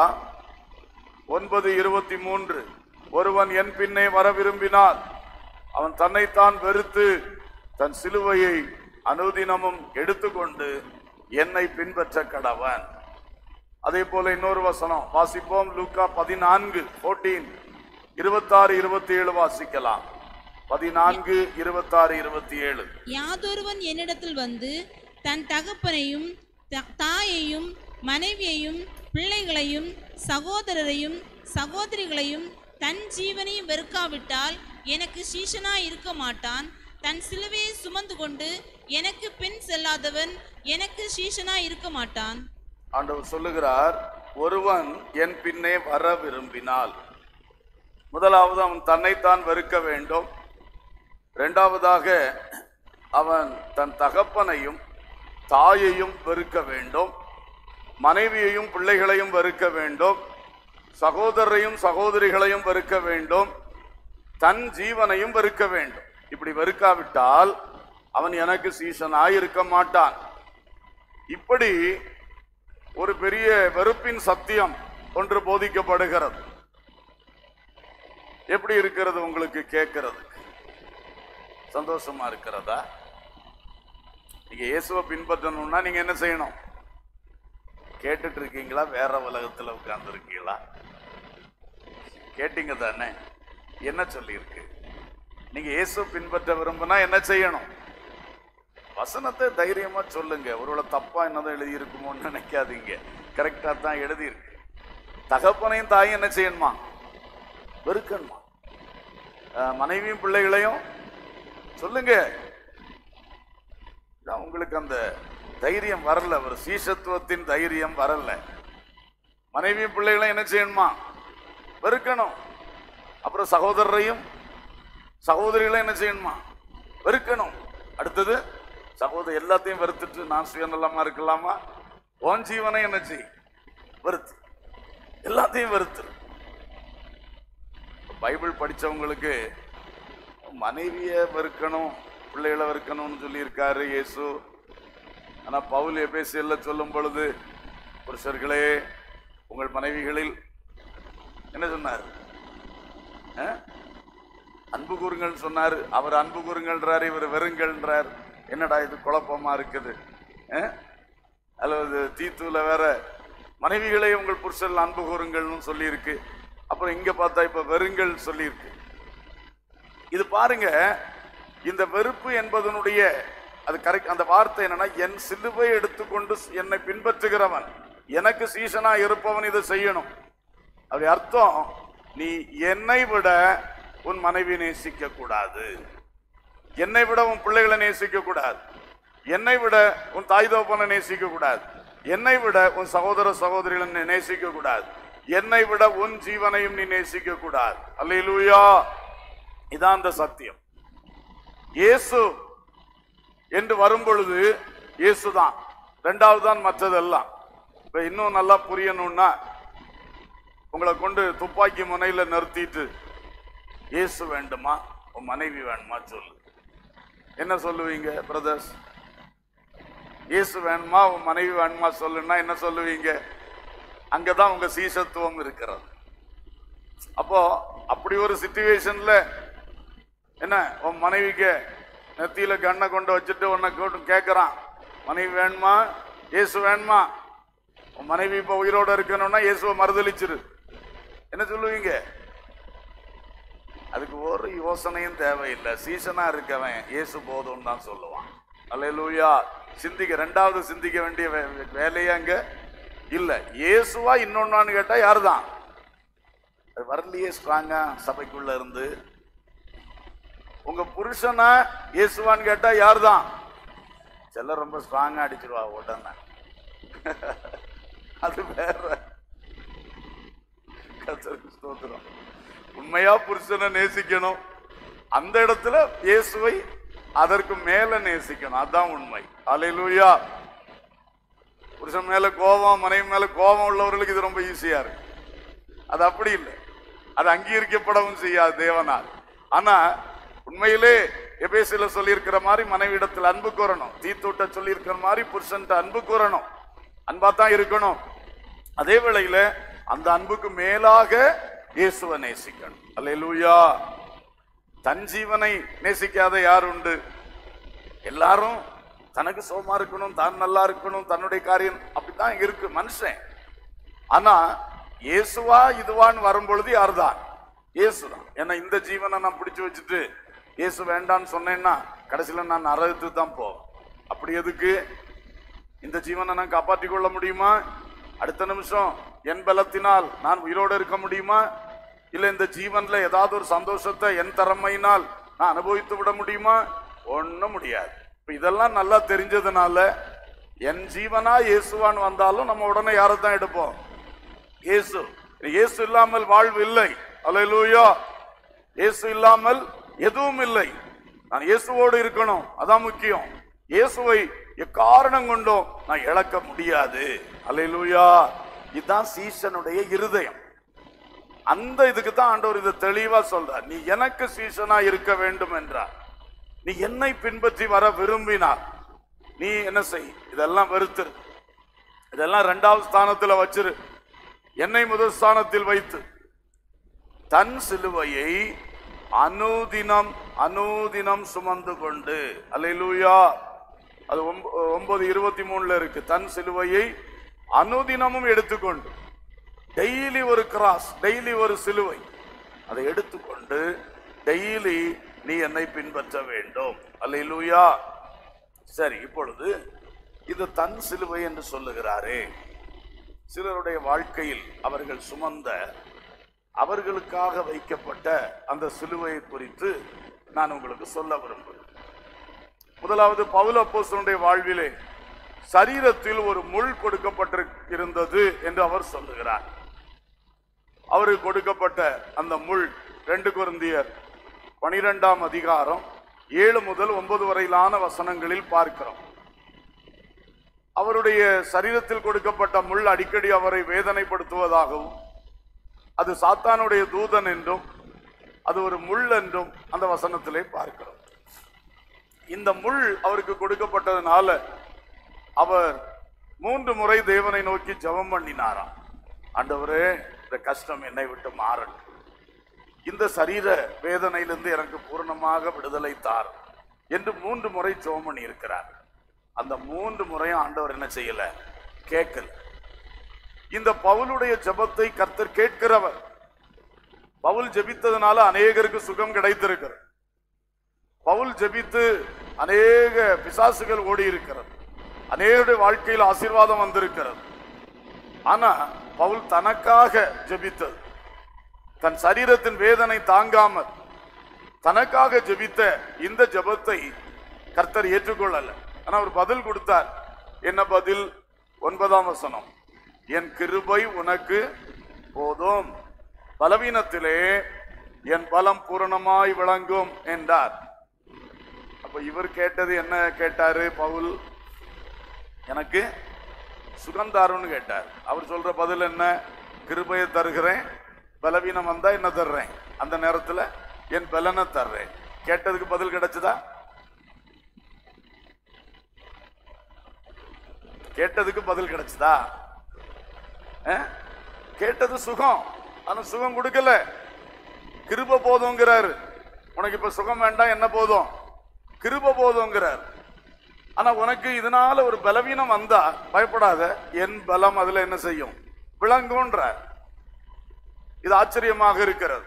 ஒன்பது இருபத்தி மூன்று ஒருவன் என் பின்னே வர விரும்பினால் அவன் தன்னைத்தான் வெறுத்து தன் சிலுவையை அனுதினமும் எடுத்துக்கொண்டு என்னை பின்பற்ற கடவன் அதே போல இன்னொரு வசனம் வாசிப்போம் லூக்கா பதினான்கு போர்டீன் இருபத்தாறு இருபத்தி ஏழு வாசிக்கலாம் பதினான்கு இருபத்தாறு இருபத்தி ஏழு யாதொருவன் என்னிடத்தில் வந்து தன் தகப்பனையும் த- தாயையும் மனைவியையும் பிள்ளைகளையும் சகோதரரையும் சகோதரிகளையும் தன் ஜீவனையும் வெறுக்காவிட்டால் எனக்கு சீஷனா இருக்க மாட்டான் தன் சிலுவையை சுமந்து கொண்டு எனக்கு பின் செல்லாதவன் எனக்கு சீஷனா இருக்க மாட்டான் ஆண்டவர் சொல்லுகிறார் ஒருவன் என் பின்னே வர விரும்பினால் முதலாவது அவன் தன்னைத்தான் வெறுக்க வேண்டும் இரண்டாவதாக அவன் தன் தகப்பனையும் தாயையும் வெறுக்க வேண்டும் மனைவியையும் பிள்ளைகளையும் வெறுக்க வேண்டும் சகோதரரையும் சகோதரிகளையும் வெறுக்க வேண்டும் தன் ஜீவனையும் வெறுக்க வேண்டும் இப்படி வெறுக்காவிட்டால் அவன் எனக்கு சீசனாய் இருக்க மாட்டான் இப்படி ஒரு பெரிய வெறுப்பின் சத்தியம் ஒன்று போதிக்கப்படுகிறது எப்படி இருக்கிறது உங்களுக்கு கேட்கிறது சந்தோஷமா இருக்கிறதா நீங்க இயேசுவை பின்பற்றணும்னா நீங்க என்ன செய்யணும் கேட்டுட்டு இருக்கீங்களா வேற உலகத்துல உட்கார்ந்து இருக்கீங்களா கேட்டீங்க தானே என்ன சொல்லியிருக்கு நீங்க இயேசு பின்பற்ற விரும்பினா என்ன செய்யணும் வசனத்தை தைரியமா சொல்லுங்க ஒருவேளை தப்பா என்னதான் எழுதி இருக்குமோன்னு நினைக்காதீங்க கரெக்டா தான் எழுதி இருக்கு தகப்பனையும் தாயும் என்ன செய்யணுமா வெறுக்கணுமா அஹ், மனைவியும் பிள்ளைகளையும் சொல்லுங்க இதான் உங்களுக்கு அந்த தைரியம் வரல ஒரு சீசத்துவத்தின் தைரியம் வரல மனைவியும் பிள்ளைகளையும் என்ன செய்யணுமா வெறுக்கணும் அப்புறம் சகோதரரையும் சகோதரிகளையும் என்ன செய்யணுமா வெறுக்கணும் அடுத்தது சகோதரி எல்லாத்தையும் வெறுத்துட்டு நான் சுயநலமா இருக்கலாமா உன் ஜீவனை என்ன செய் வெறுத்து எல்லாத்தையும் வெறுத்து பைபிள் படிச்சவங்களுக்கு மனைவிய வெறுக்கணும் பிள்ளைகளை வெறுக்கணும்னு சொல்லியிருக்காரு இயேசு ஆனா பவுல் எபேசியல்ல சொல்லும் பொழுது புருஷர்களே உங்கள் மனைவிகளில் என்ன சொன்னார் ஆ? அன்பு கூறுங்கள் சொன்னார் அவர் அன்பு கூறுங்கள்ன்றார் இவர் வெறுங்கள்ன்றார் என்னடா இது குழப்பமா இருக்குது ஆ? அல்லது தீத்துல வேற மனைவிகளே உங்கள் புருஷர்கள் அன்பு கூறுங்கள்னு சொல்லியிருக்கு அப்புறம் இங்க பார்த்தா இப்ப வெறுங்கள் சொல்லியிருக்கு இது பாருங்க இந்த வெறுப்பு என்பதனுடைய அது கரெக்ட் அந்த வார்த்தை என்னன்னா என் சிலுவை எடுத்துக்கொண்டு என்னை பின்பற்றுகிறவன் எனக்கு சீசனா இருப்பவன் இதை செய்யணும் அப்படி அர்த்தம் நீ என்னை விட உன் மனைவி நேசிக்க கூடாது என்னை விட உன் பிள்ளைகளை நேசிக்க கூடாது என்னை விட உன் தாய் தகப்பனை நேசிக்க கூடாது என்னை விட உன் சகோதர சகோதரிகளை நீ நேசிக்க கூடாது என்னை விட உன் ஜீவனையும் நீ நேசிக்க கூடாது அல்லேலூயா இதான் அந்த சத்தியம் இயேசு என்று வரும் பொழுது இயேசுதான் ரெண்டாவது தான் மற்றதெல்லாம் இப்ப இன்னும் நல்லா புரியணும்னா உங்களை கொண்டு துப்பாக்கி முனையில நிறுத்திட்டு இயேசு வேண்டுமா உன் மனைவி வேணுமா சொல்லு என்ன சொல்லுவீங்க பிரதர்ஸ் இயேசு வேணுமா உன் மனைவி வேணுமா சொல்லுன்னா என்ன சொல்லுவீங்க அங்கதான் உங்க சீசத்துவம் இருக்கிறது அப்போ அப்படி ஒரு சிச்சுவேஷன்ல என்ன உன் மனைவிக்கு நெத்தியில கண்ணை கொண்டு வச்சுட்டு உன்னை கூட்டு கேட்கறான் மனைவி வேணுமா இயேசு வேணுமா உன் மனைவி இப்ப உயிரோட இருக்கணும்னா இயேசுவை மறுதளிச்சிரு என்ன சொல்லுவீங்க அதுக்கு ஒரு யோசனையும் தேவையில்லை சீசனா இருக்கவன் இயேசு போதும்னு தான் சொல்லுவான் அல்லேலூயா சிந்திக்க ரெண்டாவது சிந்திக்க வேண்டிய வே- வேலையே அங்க இல்ல இயேசுவா இன்னொன்னான்னு கேட்டா யாருதான் அது வரலையே ஸ்ட்ராங்கா சபைக்குள்ள இருந்து உங்க புருஷனா இயேசுவான்னு கேட்டா யாருதான் சிலர் ரொம்ப ஸ்ட்ராங்கா அடிச்சிருவா உடனே அது வேற கர்த்தருக்கு ஸ்தோத்திரம் உண்மையா புருஷனை நேசிக்கணும் அந்த இடத்துல இயேசுவை அதற்கு மேல நேசிக்கணும் அதான் உண்மை அலையிலூயா புருஷன் மேல கோபம் மனைவி மேல கோபம் உள்ளவர்களுக்கு இது ரொம்ப ஈஸியா இருக்கு அது அப்படி இல்லை அது அங்கீகரிக்கப்படவும் செய்யாது தேவனால் ஆனா உண்மையிலே எபேசில சொல்லியிருக்கிற மாதிரி மனைவியிடத்தில் அன்பு கூறணும் தீத்தூட்ட சொல்லியிருக்கிற மாதிரி புருஷன்ட்ட அன்பு கூறணும் அன்பா தான் இருக்கணும் அதே வேளையில அந்த அன்புக்கு மேலாக இயேசுவை நேசிக்கணும் அல்லேலூயா தன் ஜீவனை நேசிக்காத யார் உண்டு எல்லாரும் தனக்கு சோமா இருக்கணும் தான் நல்லா இருக்கணும் தன்னுடைய காரியம் அப்படித்தான் இருக்கு மனுஷன் ஆனா இயேசுவா இதுவான்னு வரும்பொழுது யார்தான் இயேசுதான் ஏன்னா இந்த ஜீவனை நான் பிடிச்சு வச்சுட்டு இயேசு வேண்டான்னு சொன்னேன்னா கடைசியில நான் நரகத்து தான் போவேன் அப்படி எதுக்கு இந்த ஜீவனை நான் காப்பாற்றிக் கொள்ள முடியுமா அடுத்த நிமிஷம் என் பலத்தினால் நான் உயிரோடு இருக்க முடியுமா இல்ல இந்த ஜீவன்ல ஏதாவது ஒரு சந்தோஷத்தை என் திறமையினால் நான் அனுபவித்து விட முடியுமா ஒண்ணும் முடியாது இப்ப இதெல்லாம் நல்லா தெரிஞ்சதுனால என் ஜீவனா இயேசுவான்னு வந்தாலும் நம்ம உடனே யாரை தான் எடுப்போம் இயேசு இயேசு இல்லாமல் வாழ்வு இல்லை அல்லேலூயா இயேசு இல்லாமல் எதுவும் இல்லை நான் இயேசுவோடு இருக்கணும் அதான் முக்கியம் இயேசுவை எக்காரணம் கொண்டும் நான் இழக்க முடியாது அல்லேலூயா இதுதான் சீசனுடைய இருதயம் அந்த இதுக்கு தான் ஆண்டவர் இதை தெளிவா சொல்றார் நீ எனக்கு சீசனா இருக்க வேண்டும் என்றார் நீ என்னை பின்பற்றி வர விரும்பினார் நீ என்ன செய் இதெல்லாம் வெறுத்துரு இதெல்லாம் ரெண்டாவது ஸ்தானத்துல வச்சிரு என்னை முதல் ஸ்தானத்தில் வைத்து தன் சிலுவையை அனுதினம் அனுதினம் சுமந்து கொண்டு அல்லேலூயா அது ஒம்ப- ஒன்பது இருபத்தி மூணுல இருக்கு தன் சிலுவையை அனுதினமும் எடுத்துக்கொண்டு டெய்லி ஒரு கிராஸ் டெய்லி ஒரு சிலுவை அதை எடுத்துக்கொண்டு டெய்லி நீ என்னை பின்பற்ற வேண்டும் அல்லேலூயா சரி இப்பொழுது இது தன் சிலுவை என்று சொல்லுகிறாரே சிலருடைய வாழ்க்கையில் அவர்கள் சுமந்த அவர்களுக்காக வைக்கப்பட்ட அந்த சிலுவையை குறித்து நான் உங்களுக்கு சொல்ல விரும்புகிறேன் முதலாவது பவுல் அப்போஸ்தலனுடைய வாழ்விலே சரீரத்தில் ஒரு முள் கொடுக்கப்பட்டிருந்தது என்று அவர் சொல்லுகிறார் அவருக்கு கொடுக்கப்பட்ட அந்த முள் ரெண்டு குருந்தியர் பனிரெண்டாம் அதிகாரம் ஏழு முதல் ஒன்பது வரையிலான வசனங்களில் பார்க்கிறோம் அவருடைய சரீரத்தில் கொடுக்கப்பட்ட முள் அடிக்கடி அவரை வேதனைப்படுத்துவதாகவும் அது சாத்தானுடைய தூதன் என்றும் அது ஒரு முள் என்றும் அந்த வசனத்திலே பார்க்கிறோம் இந்த முள் அவருக்கு கொடுக்கப்பட்டதுனால அவர் மூன்று முறை தேவனை நோக்கி ஜெபம் பண்ணினாராம் ஆண்டவரே இந்த கஷ்டம் என்னை விட்டு மாறட்டும் இந்த சரீர வேதனையிலிருந்து எனக்கு பூரணமாக விடுதலை தார் என்று மூன்று முறை ஜெபம் பண்ணி இருக்கிறார் அந்த மூன்று முறையும் ஆண்டவர் என்ன செய்யல கேட்கல இந்த பவுலுடைய ஜெபத்தை கர்த்தர் கேட்கிறவர் பவுல் ஜெபித்ததுனால அநேகருக்கு சுகம் கிடைத்திருக்கிறது பவுல் ஜெபித்து அநேக பிசாசுகள் ஓடி இருக்கிறது அநேகருடைய வாழ்க்கையில் ஆசீர்வாதம் வந்திருக்கிறது ஆனா பவுல் தனக்காக ஜெபித்தது தன் சரீரத்தின் வேதனை தாங்காமல் தனக்காக ஜெபித்த இந்த ஜெபத்தை கர்த்தர் ஏற்றுக்கொள்ளல ஆனா அவர் பதில் கொடுத்தார் என்ன பதில் ஒன்பதாம் வசனம் என் கிருபை உனக்கு போதும் பலவீனத்திலே என் பலம் பூரணமாய் விளங்கும் என்றார் அப்ப இவர் கேட்டது என்ன கேட்டாரு பவுல் எனக்கு சுகம் தாருன்னு கேட்டார் அவர் சொல்ற பதில் என்ன கிருபையை தருகிறேன் பலவீனம் வந்தா என்ன தர்றேன் அந்த நேரத்துல என் பலனை தர்றேன் கேட்டதுக்கு பதில் கிடைச்சதா கேட்டதுக்கு பதில் கிடைச்சதா அஹ்? கேட்டது சுகம் ஆனா சுகம் கொடுக்கல கிருப போதுங்கிறாரு உனக்கு இப்ப சுகம் வேண்டாம் என்ன போதும் கிருப போதுங்கிறார் ஆனா உனக்கு இதனால ஒரு பலவீனம் வந்தா பயப்படாத என் பலம் அதுல என்ன செய்யும் விளங்கும்ன்ற இது ஆச்சரியமாக இருக்கிறது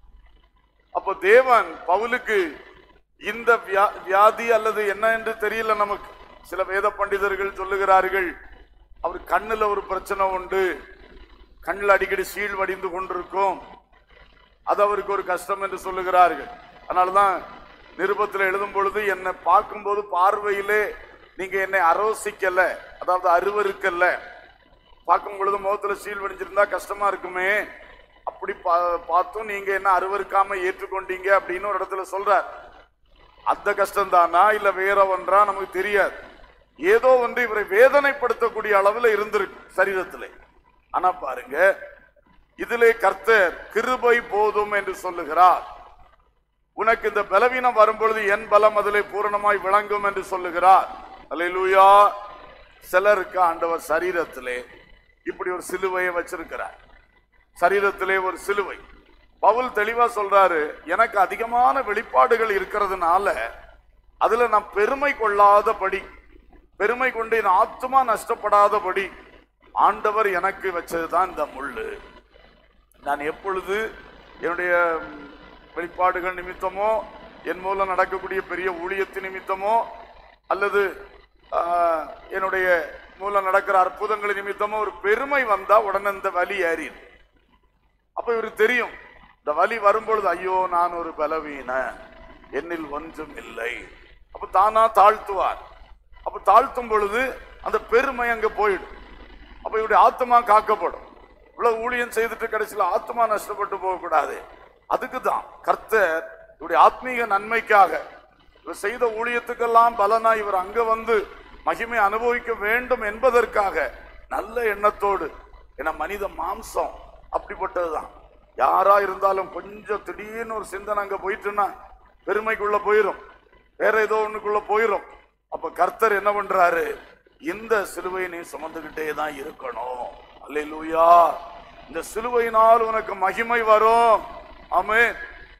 அப்போ தேவன் பவுலுக்கு இந்த வியா- வியாதி அல்லது என்ன என்று தெரியல நமக்கு சில வேத பண்டிதர்கள் சொல்லுகிறார்கள் அவர் கண்ணுல ஒரு பிரச்சனை உண்டு கண்ணில் அடிக்கடி சீழ் வடிந்து கொண்டிருக்கும் அது அவருக்கு ஒரு கஷ்டம் என்று சொல்லுகிறார்கள் அதனாலதான் நிருபத்தில் எழுதும் பொழுது என்னை பார்க்கும்போது பார்வையிலே நீங்க என்னை அரோசிக்கல அதாவது அருவருக்கல்ல பார்க்கும் பொழுது முகத்துல சீல் வடிஞ்சிருந்தா கஷ்டமா இருக்குமே அப்படி பா- பார்த்தும் நீங்க என்ன அருவருக்காம ஏற்றுக்கொண்டீங்க அப்படின்னு ஒரு இடத்துல சொல்றார் அந்த கஷ்டம் தானா இல்ல வேற ஒன்றா நமக்கு தெரியாது ஏதோ ஒன்று இவரை வேதனைப்படுத்தக்கூடிய அளவுல இருந்திருக்கு சரீரத்திலே ஆனா பாருங்க இதிலே கர்த்தர் கிருபை போதும் என்று சொல்லுகிறார் உனக்கு இந்த பலவீனம் வரும்பொழுது என் பலம் அதிலே பூரணமாய் விளங்கும் என்று சொல்லுகிறார் அல்லேலூயா சிலருக்கு ஆண்டவர் சரீரத்திலே இப்படி ஒரு சிலுவையை வச்சிருக்கிறார் சரீரத்திலே ஒரு சிலுவை பவுல் தெளிவா சொல்றாரு எனக்கு அதிகமான வெளிப்பாடுகள் இருக்கிறதுனால அதுல நான் பெருமை கொள்ளாதபடி பெருமை கொண்டு என் ஆத்மா நஷ்டப்படாதபடி ஆண்டவர் எனக்கு வச்சதுதான் இந்த முள்ளு நான் எப்பொழுது என்னுடைய ம், வெளிப்பாடுகள் நிமித்தமோ என் மூலம் நடக்கக்கூடிய பெரிய ஊழியத்து நிமித்தமோ அல்லது ஆ, என்னுடைய மூலம் நடக்கிற அற்புதங்கள் நிமித்தமோ ஒரு பெருமை வந்தா உடனே இந்த வலி ஏறிடும் அப்ப இவருக்கு தெரியும் இந்த வலி வரும்பொழுது ஐயோ நான் ஒரு பலவீன என்னில் ஒன்றும் இல்லை அப்ப தானா தாழ்த்துவார் அப்ப தாழ்த்தும் பொழுது அந்த பெருமை அங்க போயிடும் அப்ப இவருடைய ஆத்மா காக்கப்படும் இவ்வளவு ஊழியம் செய்துட்டு கடைசியில் ஆத்மா நஷ்டப்பட்டு போகக்கூடாது அதுக்கு தான் கர்த்தர் இவருடைய ஆத்மீக நன்மைக்காக இவர் செய்த ஊழியத்துக்கெல்லாம் பலனா இவர் அங்க வந்து மகிமை அனுபவிக்க வேண்டும் என்பதற்காக நல்ல எண்ணத்தோடு என மனித மாம்சம் அப்படிப்பட்டதுதான் யாரா இருந்தாலும் கொஞ்சம் திடீர்னு ஒரு சிந்தனை அங்க போயிட்டுன்னா பெருமைக்குள்ள போயிரும் வேற ஏதோ ஒண்ணுக்குள்ள போயிரும் அப்ப கர்த்தர் என்ன பண்றாரு இந்த சிலுவையை நீ சுமந்துகிட்டே தான் இருக்கணும் அல்லேலூயா இந்த சிலுவையினால் உனக்கு மகிமை வரும் ஆமென்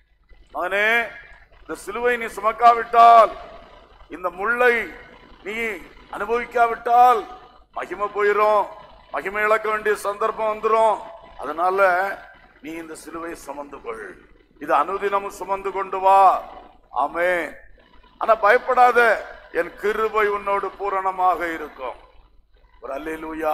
மகனே இந்த சிலுவை நீ சுமக்காவிட்டால் இந்த முள்ளை நீ அனுபவிக்காவிட்டால் மகிமை போயிரும் மகிமை இழக்க வேண்டிய சந்தர்ப்பம் வந்துரும் அதனால நீ இந்த சிலுவை சுமந்து கொள் இது அனுதினமும் சுமந்து கொண்டு வா ஆமே ஆனா பயப்படாத என் கிருபை உன்னோடு பூரணமாக இருக்கும் ஒரு அல்லேலூயா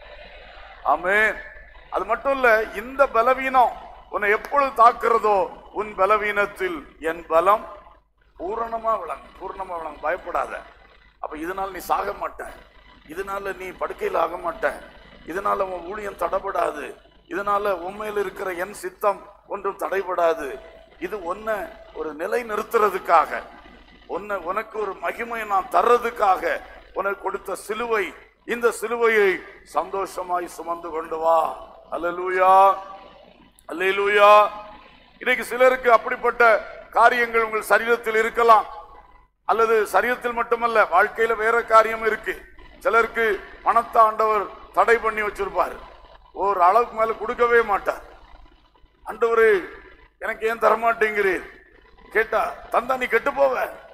ஆமென் அது மட்டும் இல்ல இந்த பலவீனம் உன்னை எப்பொழுது தாக்குறதோ உன் பலவீனத்தில் என் பலம் பூரணமா விளங்கும் பூரணமா விளங்கும் பயப்படாத அப்ப இதனால நீ சாக மாட்ட இதனால நீ படுக்கையில் ஆக மாட்ட இதனால உன் ஊழியம் தடைபடாது இதனால உண்மையில் இருக்கிற என் சித்தம் ஒன்றும் தடைபடாது இது ஒன்ன ஒரு நிலை நிறுத்துறதுக்காக உன்னை உனக்கு ஒரு மகிமையை நான் தர்றதுக்காக உனக்கு கொடுத்த சிலுவை இந்த சிலுவையை சந்தோஷமாய் சுமந்து கொண்டு வா அல்லேலூயா அல்லேலூயா இன்னைக்கு சிலருக்கு அப்படிப்பட்ட காரியங்கள் உங்கள் சரீரத்தில் இருக்கலாம் அல்லது சரீரத்தில் மட்டுமல்ல வாழ்க்கையில வேற காரியம் இருக்கு சிலருக்கு பணத்தை ஆண்டவர் தடை பண்ணி வச்சிருப்பார் ஒரு அளவுக்கு மேல கொடுக்கவே மாட்டார் ஆண்டவரே எனக்கு ஏன் தரமாட்டேங்கிறீர் கேட்டா தந்தா நீ கெட்டு போவ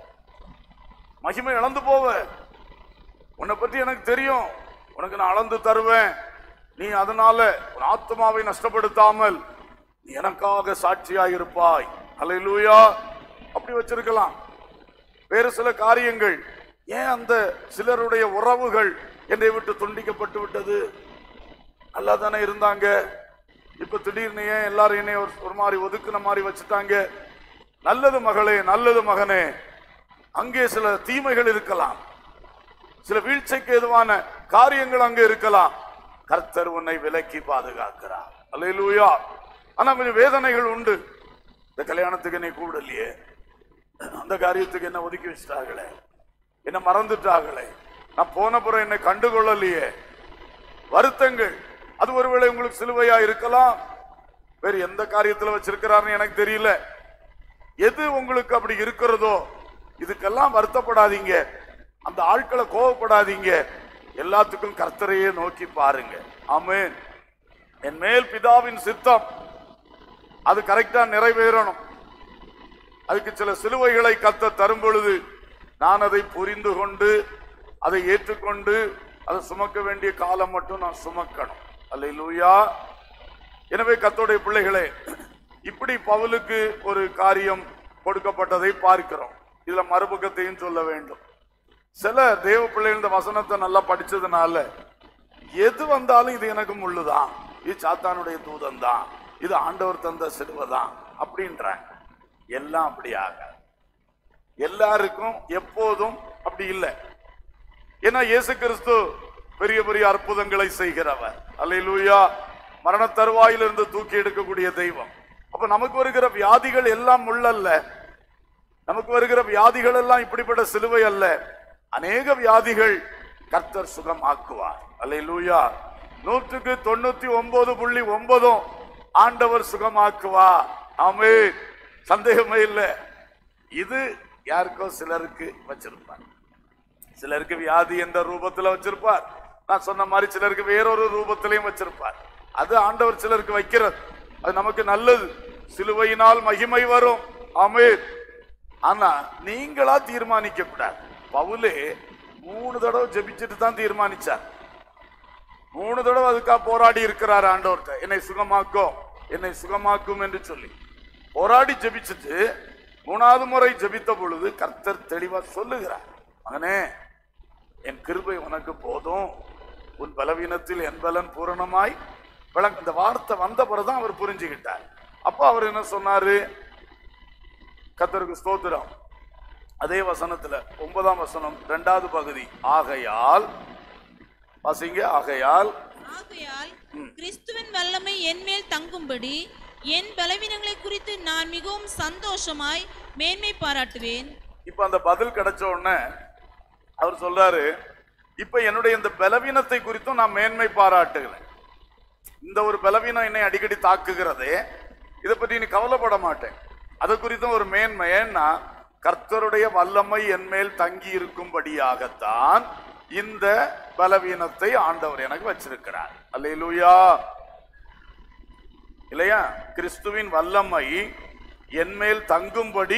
மகிமை இழந்து போவ உன்னை பற்றி எனக்கு தெரியும் உனக்கு நான் அளந்து தருவேன் நீ அதனால உன் ஆத்மாவை நஷ்டப்படுத்தாமல் நீ எனக்காக சாட்சியாக இருப்பாய் அல்லேலூயா அப்படி வச்சிருக்கலாம் வேறு சில காரியங்கள் ஏன் அந்த சிலருடைய உறவுகள் என்னை விட்டு துண்டிக்கப்பட்டு விட்டது நல்லா தானே இருந்தாங்க இப்ப திடீர்னு ஏன் எல்லாரும் என்னை ஒரு ஒரு மாதிரி ஒதுக்குன மாதிரி வச்சுட்டாங்க நல்லது மகளே நல்லது மகனே அங்கே சில தீமைகள் இருக்கலாம் சில வீழ்ச்சிக்கு எதுவான காரியங்கள் அங்கே இருக்கலாம் கர்த்தர் உன்னை விலக்கி பாதுகாக்கிறார் அல்லேலூயா ஆனா கொஞ்சம் வேதனைகள் உண்டு இந்த கல்யாணத்துக்கு என்னை கூடலையே அந்த காரியத்துக்கு என்ன ஒதுக்கி வச்சிட்டாங்களே என்ன மறந்துட்டாங்களே நான் போன புறம் என்னை கண்டுகொள்ளலையே வருத்தங்கள் அது ஒருவேளை உங்களுக்கு சிலுவையா இருக்கலாம் வேறு எந்த காரியத்துல வச்சிருக்கிறாருன்னு எனக்கு தெரியல எது உங்களுக்கு அப்படி இருக்கிறதோ இதுக்கெல்லாம் வருத்தப்படாதீங்க அந்த ஆட்களை கோவப்படாதீங்க எல்லாத்துக்கும் கர்த்தரையே நோக்கி பாருங்க ஆமென் என் மேல் பிதாவின் சித்தம் அது கரெக்டா நிறைவேறணும் அதுக்கு சில சிலுவைகளை கத்த தரும் பொழுது நான் அதை புரிந்து கொண்டு அதை ஏற்றுக்கொண்டு அதை சுமக்க வேண்டிய காலம் மட்டும் நான் சுமக்கணும் அல்லேலூயா எனவே கத்தோடைய பிள்ளைகளே இப்படி பவுலுக்கு ஒரு காரியம் கொடுக்கப்பட்டதை பார்க்கிறோம் இதுல மறுபக்கத்தையும் சொல்ல வேண்டும் சில தேவ பிள்ளைகள் இந்த வசனத்தை நல்லா படிச்சதுனால எது வந்தாலும் இது எனக்கு முள்ளுதான் இது சாத்தானுடைய தூதன் தான் இது ஆண்டவர் தந்த சிலுவைதான் அப்படின்றாங்க எல்லாம் அப்படி ஆகாது எல்லாருக்கும் எப்போதும் அப்படி இல்லை ஏன்னா இயேசு கிறிஸ்து பெரிய பெரிய அற்புதங்களை செய்கிறவர் அல்லேலூயா மரண தருவாயிலிருந்து தூக்கி எடுக்கக்கூடிய தெய்வம் அப்ப நமக்கு வருகிற வியாதிகள் எல்லாம் முள்ளல்ல நமக்கு வருகிற வியாதிகள் எல்லாம் இப்படிப்பட்ட சிலுவை அல்ல அநேக வியாதிகள் கர்த்தர் சுகமாக்குவார் அல்லேலூயா நூற்றுக்கு தொண்ணூத்தி ஒன்பது புள்ளி ஒன்பதும் ஆண்டவர் சுகமாக்குவார் ஆமே சந்தேகமே இல்லை இது யாருக்கோ சிலருக்கு வச்சிருப்பார் சிலருக்கு வியாதி என்ற ரூபத்துல வச்சிருப்பார் நான் சொன்ன மாதிரி சிலருக்கு வேறொரு ரூபத்திலையும் வச்சிருப்பார் அது ஆண்டவர் சிலருக்கு வைக்கிறது அது நமக்கு நல்லது சிலுவையினால் மகிமை வரும் ஆமே ஆனா நீங்களா தீர்மானிக்க கூடாது பவுலே மூணு தடவை ஜெபிச்சுட்டு தான் தீர்மானிச்சார் மூணு தடவை அதுக்காக போராடி இருக்கிறார் ஆண்டவர்கிட்ட என்னை சுகமாக்கும் என்னை சுகமாக்கும் என்று சொல்லி போராடி ஜெபிச்சுட்டு மூணாவது முறை ஜெபித்த பொழுது கர்த்தர் தெளிவா சொல்லுகிறார் மகனே என் கிருபை உனக்கு போதும் உன் பலவீனத்தில் என் பலன் பூரணமாய் விளங்க இந்த வார்த்தை வந்த பிறகுதான் அவர் புரிஞ்சுக்கிட்டார் அப்போ அவர் என்ன சொன்னாரு கர்த்தருக்கு ஸ்தோத்திரம் அதே வசனத்துல ஒன்பதாம் வசனம் இரண்டாவது பகுதி ஆகையால் வாசிங்க ஆகையால் ஆகையால் கிறிஸ்துவின் வல்லமை என்மேல் தங்கும்படி என் பலவீனங்களை குறித்து நான் மிகவும் சந்தோஷமாய் மேன்மை பாராட்டுவேன் இப்ப அந்த பதில் கிடைச்ச உடனே அவர் சொல்றாரு இப்ப என்னுடைய இந்த பலவீனத்தை குறித்தும் நான் மேன்மை பாராட்டுகிறேன் இந்த ஒரு பலவீனம் என்னை அடிக்கடி தாக்குகிறதே இதை பற்றி நீ கவலைப்பட மாட்டேன் அது குறித்தும் ஒரு மேன்மை ஏன்னா கர்த்தருடைய வல்லமை என் மேல் தங்கி இருக்கும்படியாகத்தான் இந்த பலவீனத்தை ஆண்டவர் எனக்கு வச்சிருக்கிறார் அல்லேலூயா இல்லையா கிறிஸ்துவின் வல்லமை என் மேல் தங்கும்படி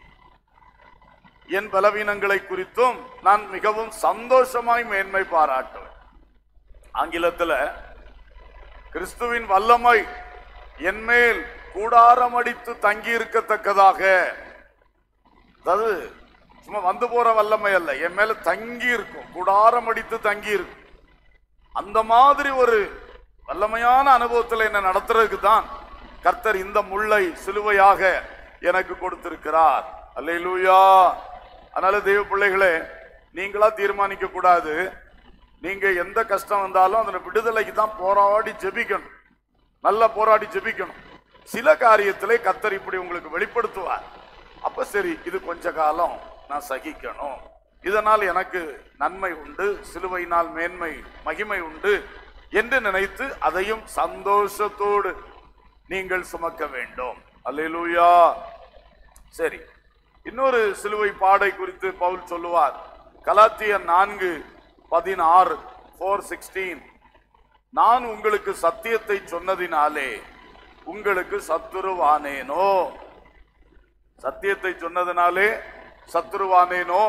என் பலவீனங்களை குறித்தும் நான் மிகவும் சந்தோஷமாய் மேன்மை பாராட்டுவேன் ஆங்கிலத்துல கிறிஸ்துவின் வல்லமை என்மேல் கூடாரம் அடித்து தங்கி இருக்கத்தக்கதாக அதாவது சும்மா வந்து போற வல்லமை அல்ல என் மேல தங்கி இருக்கும் கூடாரம் அடித்து தங்கி இருக்கும் அந்த மாதிரி ஒரு வல்லமையான அனுபவத்தில் என்ன நடத்துறதுக்கு தான் கர்த்தர் இந்த முள்ளை சிலுவையாக எனக்கு கொடுத்திருக்கிறார் அல்லேலூயா அதனால தெய்வ பிள்ளைகளே நீங்களா தீர்மானிக்க கூடாது நீங்க எந்த கஷ்டம் வந்தாலும் அதனை விடுதலைக்கு தான் போராடி ஜெபிக்கணும் நல்லா போராடி ஜெபிக்கணும் சில காரியத்திலே கர்த்தர் இப்படி உங்களுக்கு வெளிப்படுத்துவார் அப்ப சரி இது கொஞ்ச காலம் நான் சகிக்கணும் இதனால் எனக்கு நன்மை உண்டு சிலுவையினால் மேன்மை மகிமை உண்டு என்று நினைத்து அதையும் சந்தோஷத்தோடு நீங்கள் சுமக்க வேண்டும் அல்லேலூயா சரி இன்னொரு சிலுவை பாடை குறித்து பவுல் சொல்லுவார் கலாத்தியர் நான்கு பதினாறு ஃபோர் சிக்ஸ்டீன் நான் உங்களுக்கு சத்தியத்தை சொன்னதினாலே உங்களுக்கு சத்துருவானேனோ சத்தியத்தை சொன்னதினாலே சத்துருவானேனோ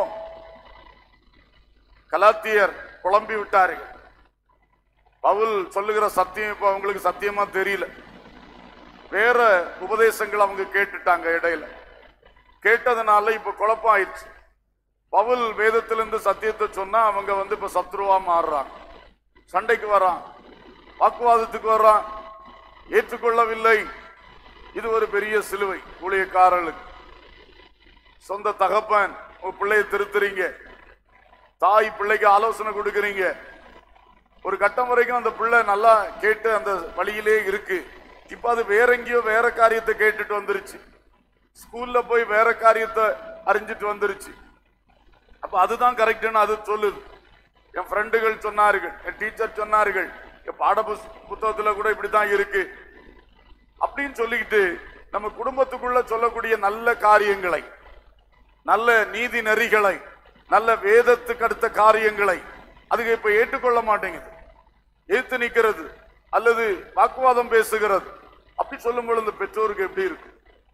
கலாத்தியர் குழம்பி விட்டார்கள் பவுல் சொல்லுகிற சத்தியம் இப்ப அவங்களுக்கு சத்தியமா தெரியல வேற உபதேசங்கள் அவங்க கேட்டுட்டாங்க இடையில கேட்டதுனால இப்ப குழப்பம் ஆயிடுச்சு பவுல் வேதத்திலிருந்து சத்தியத்தை சொன்னா அவங்க வந்து இப்ப சத்ருவா மாறுறாங்க சண்டைக்கு வரான் வாக்குவாதத்துக்கு வர்றான் ஏற்றுக்கொள்ளவில்லை இது ஒரு பெரிய சிலுவை ஊழியக்காரர்களுக்கு சொந்த தகப்பன் உங்க பிள்ளையை திருத்துறீங்க தாய் பிள்ளைக்கு ஆலோசனை கொடுக்குறீங்க ஒரு கட்டம் வரைக்கும் அந்த பிள்ளை நல்லா கேட்டு அந்த வழியிலே இருக்கு இப்ப அது வேற எங்கேயோ வேற காரியத்தை கேட்டுட்டு வந்துருச்சு ஸ்கூல்ல போய் வேற காரியத்தை அறிஞ்சிட்டு வந்துருச்சு அப்ப அதுதான் கரெக்ட்னு அது சொல்லுது என் ஃப்ரெண்டுகள் சொன்னார்கள் என் டீச்சர் சொன்னார்கள் என் பாட புஸ்- புத்தகத்துல கூட இப்படிதான் இருக்கு அப்படின்னு சொல்லிக்கிட்டு நம்ம குடும்பத்துக்குள்ள சொல்லக்கூடிய நல்ல காரியங்களை நல்ல நீதி நெறிகளை நல்ல வேதத்துக்கு அடுத்த காரியங்களை அதுக்கு இப்ப ஏற்றுக்கொள்ள மாட்டேங்குது எதிர்த்து நிக்கிறது அல்லது வாக்குவாதம் பேசுகிறது அப்படி சொல்லும் பொழுது பெற்றோருக்கு எப்படி இருக்கு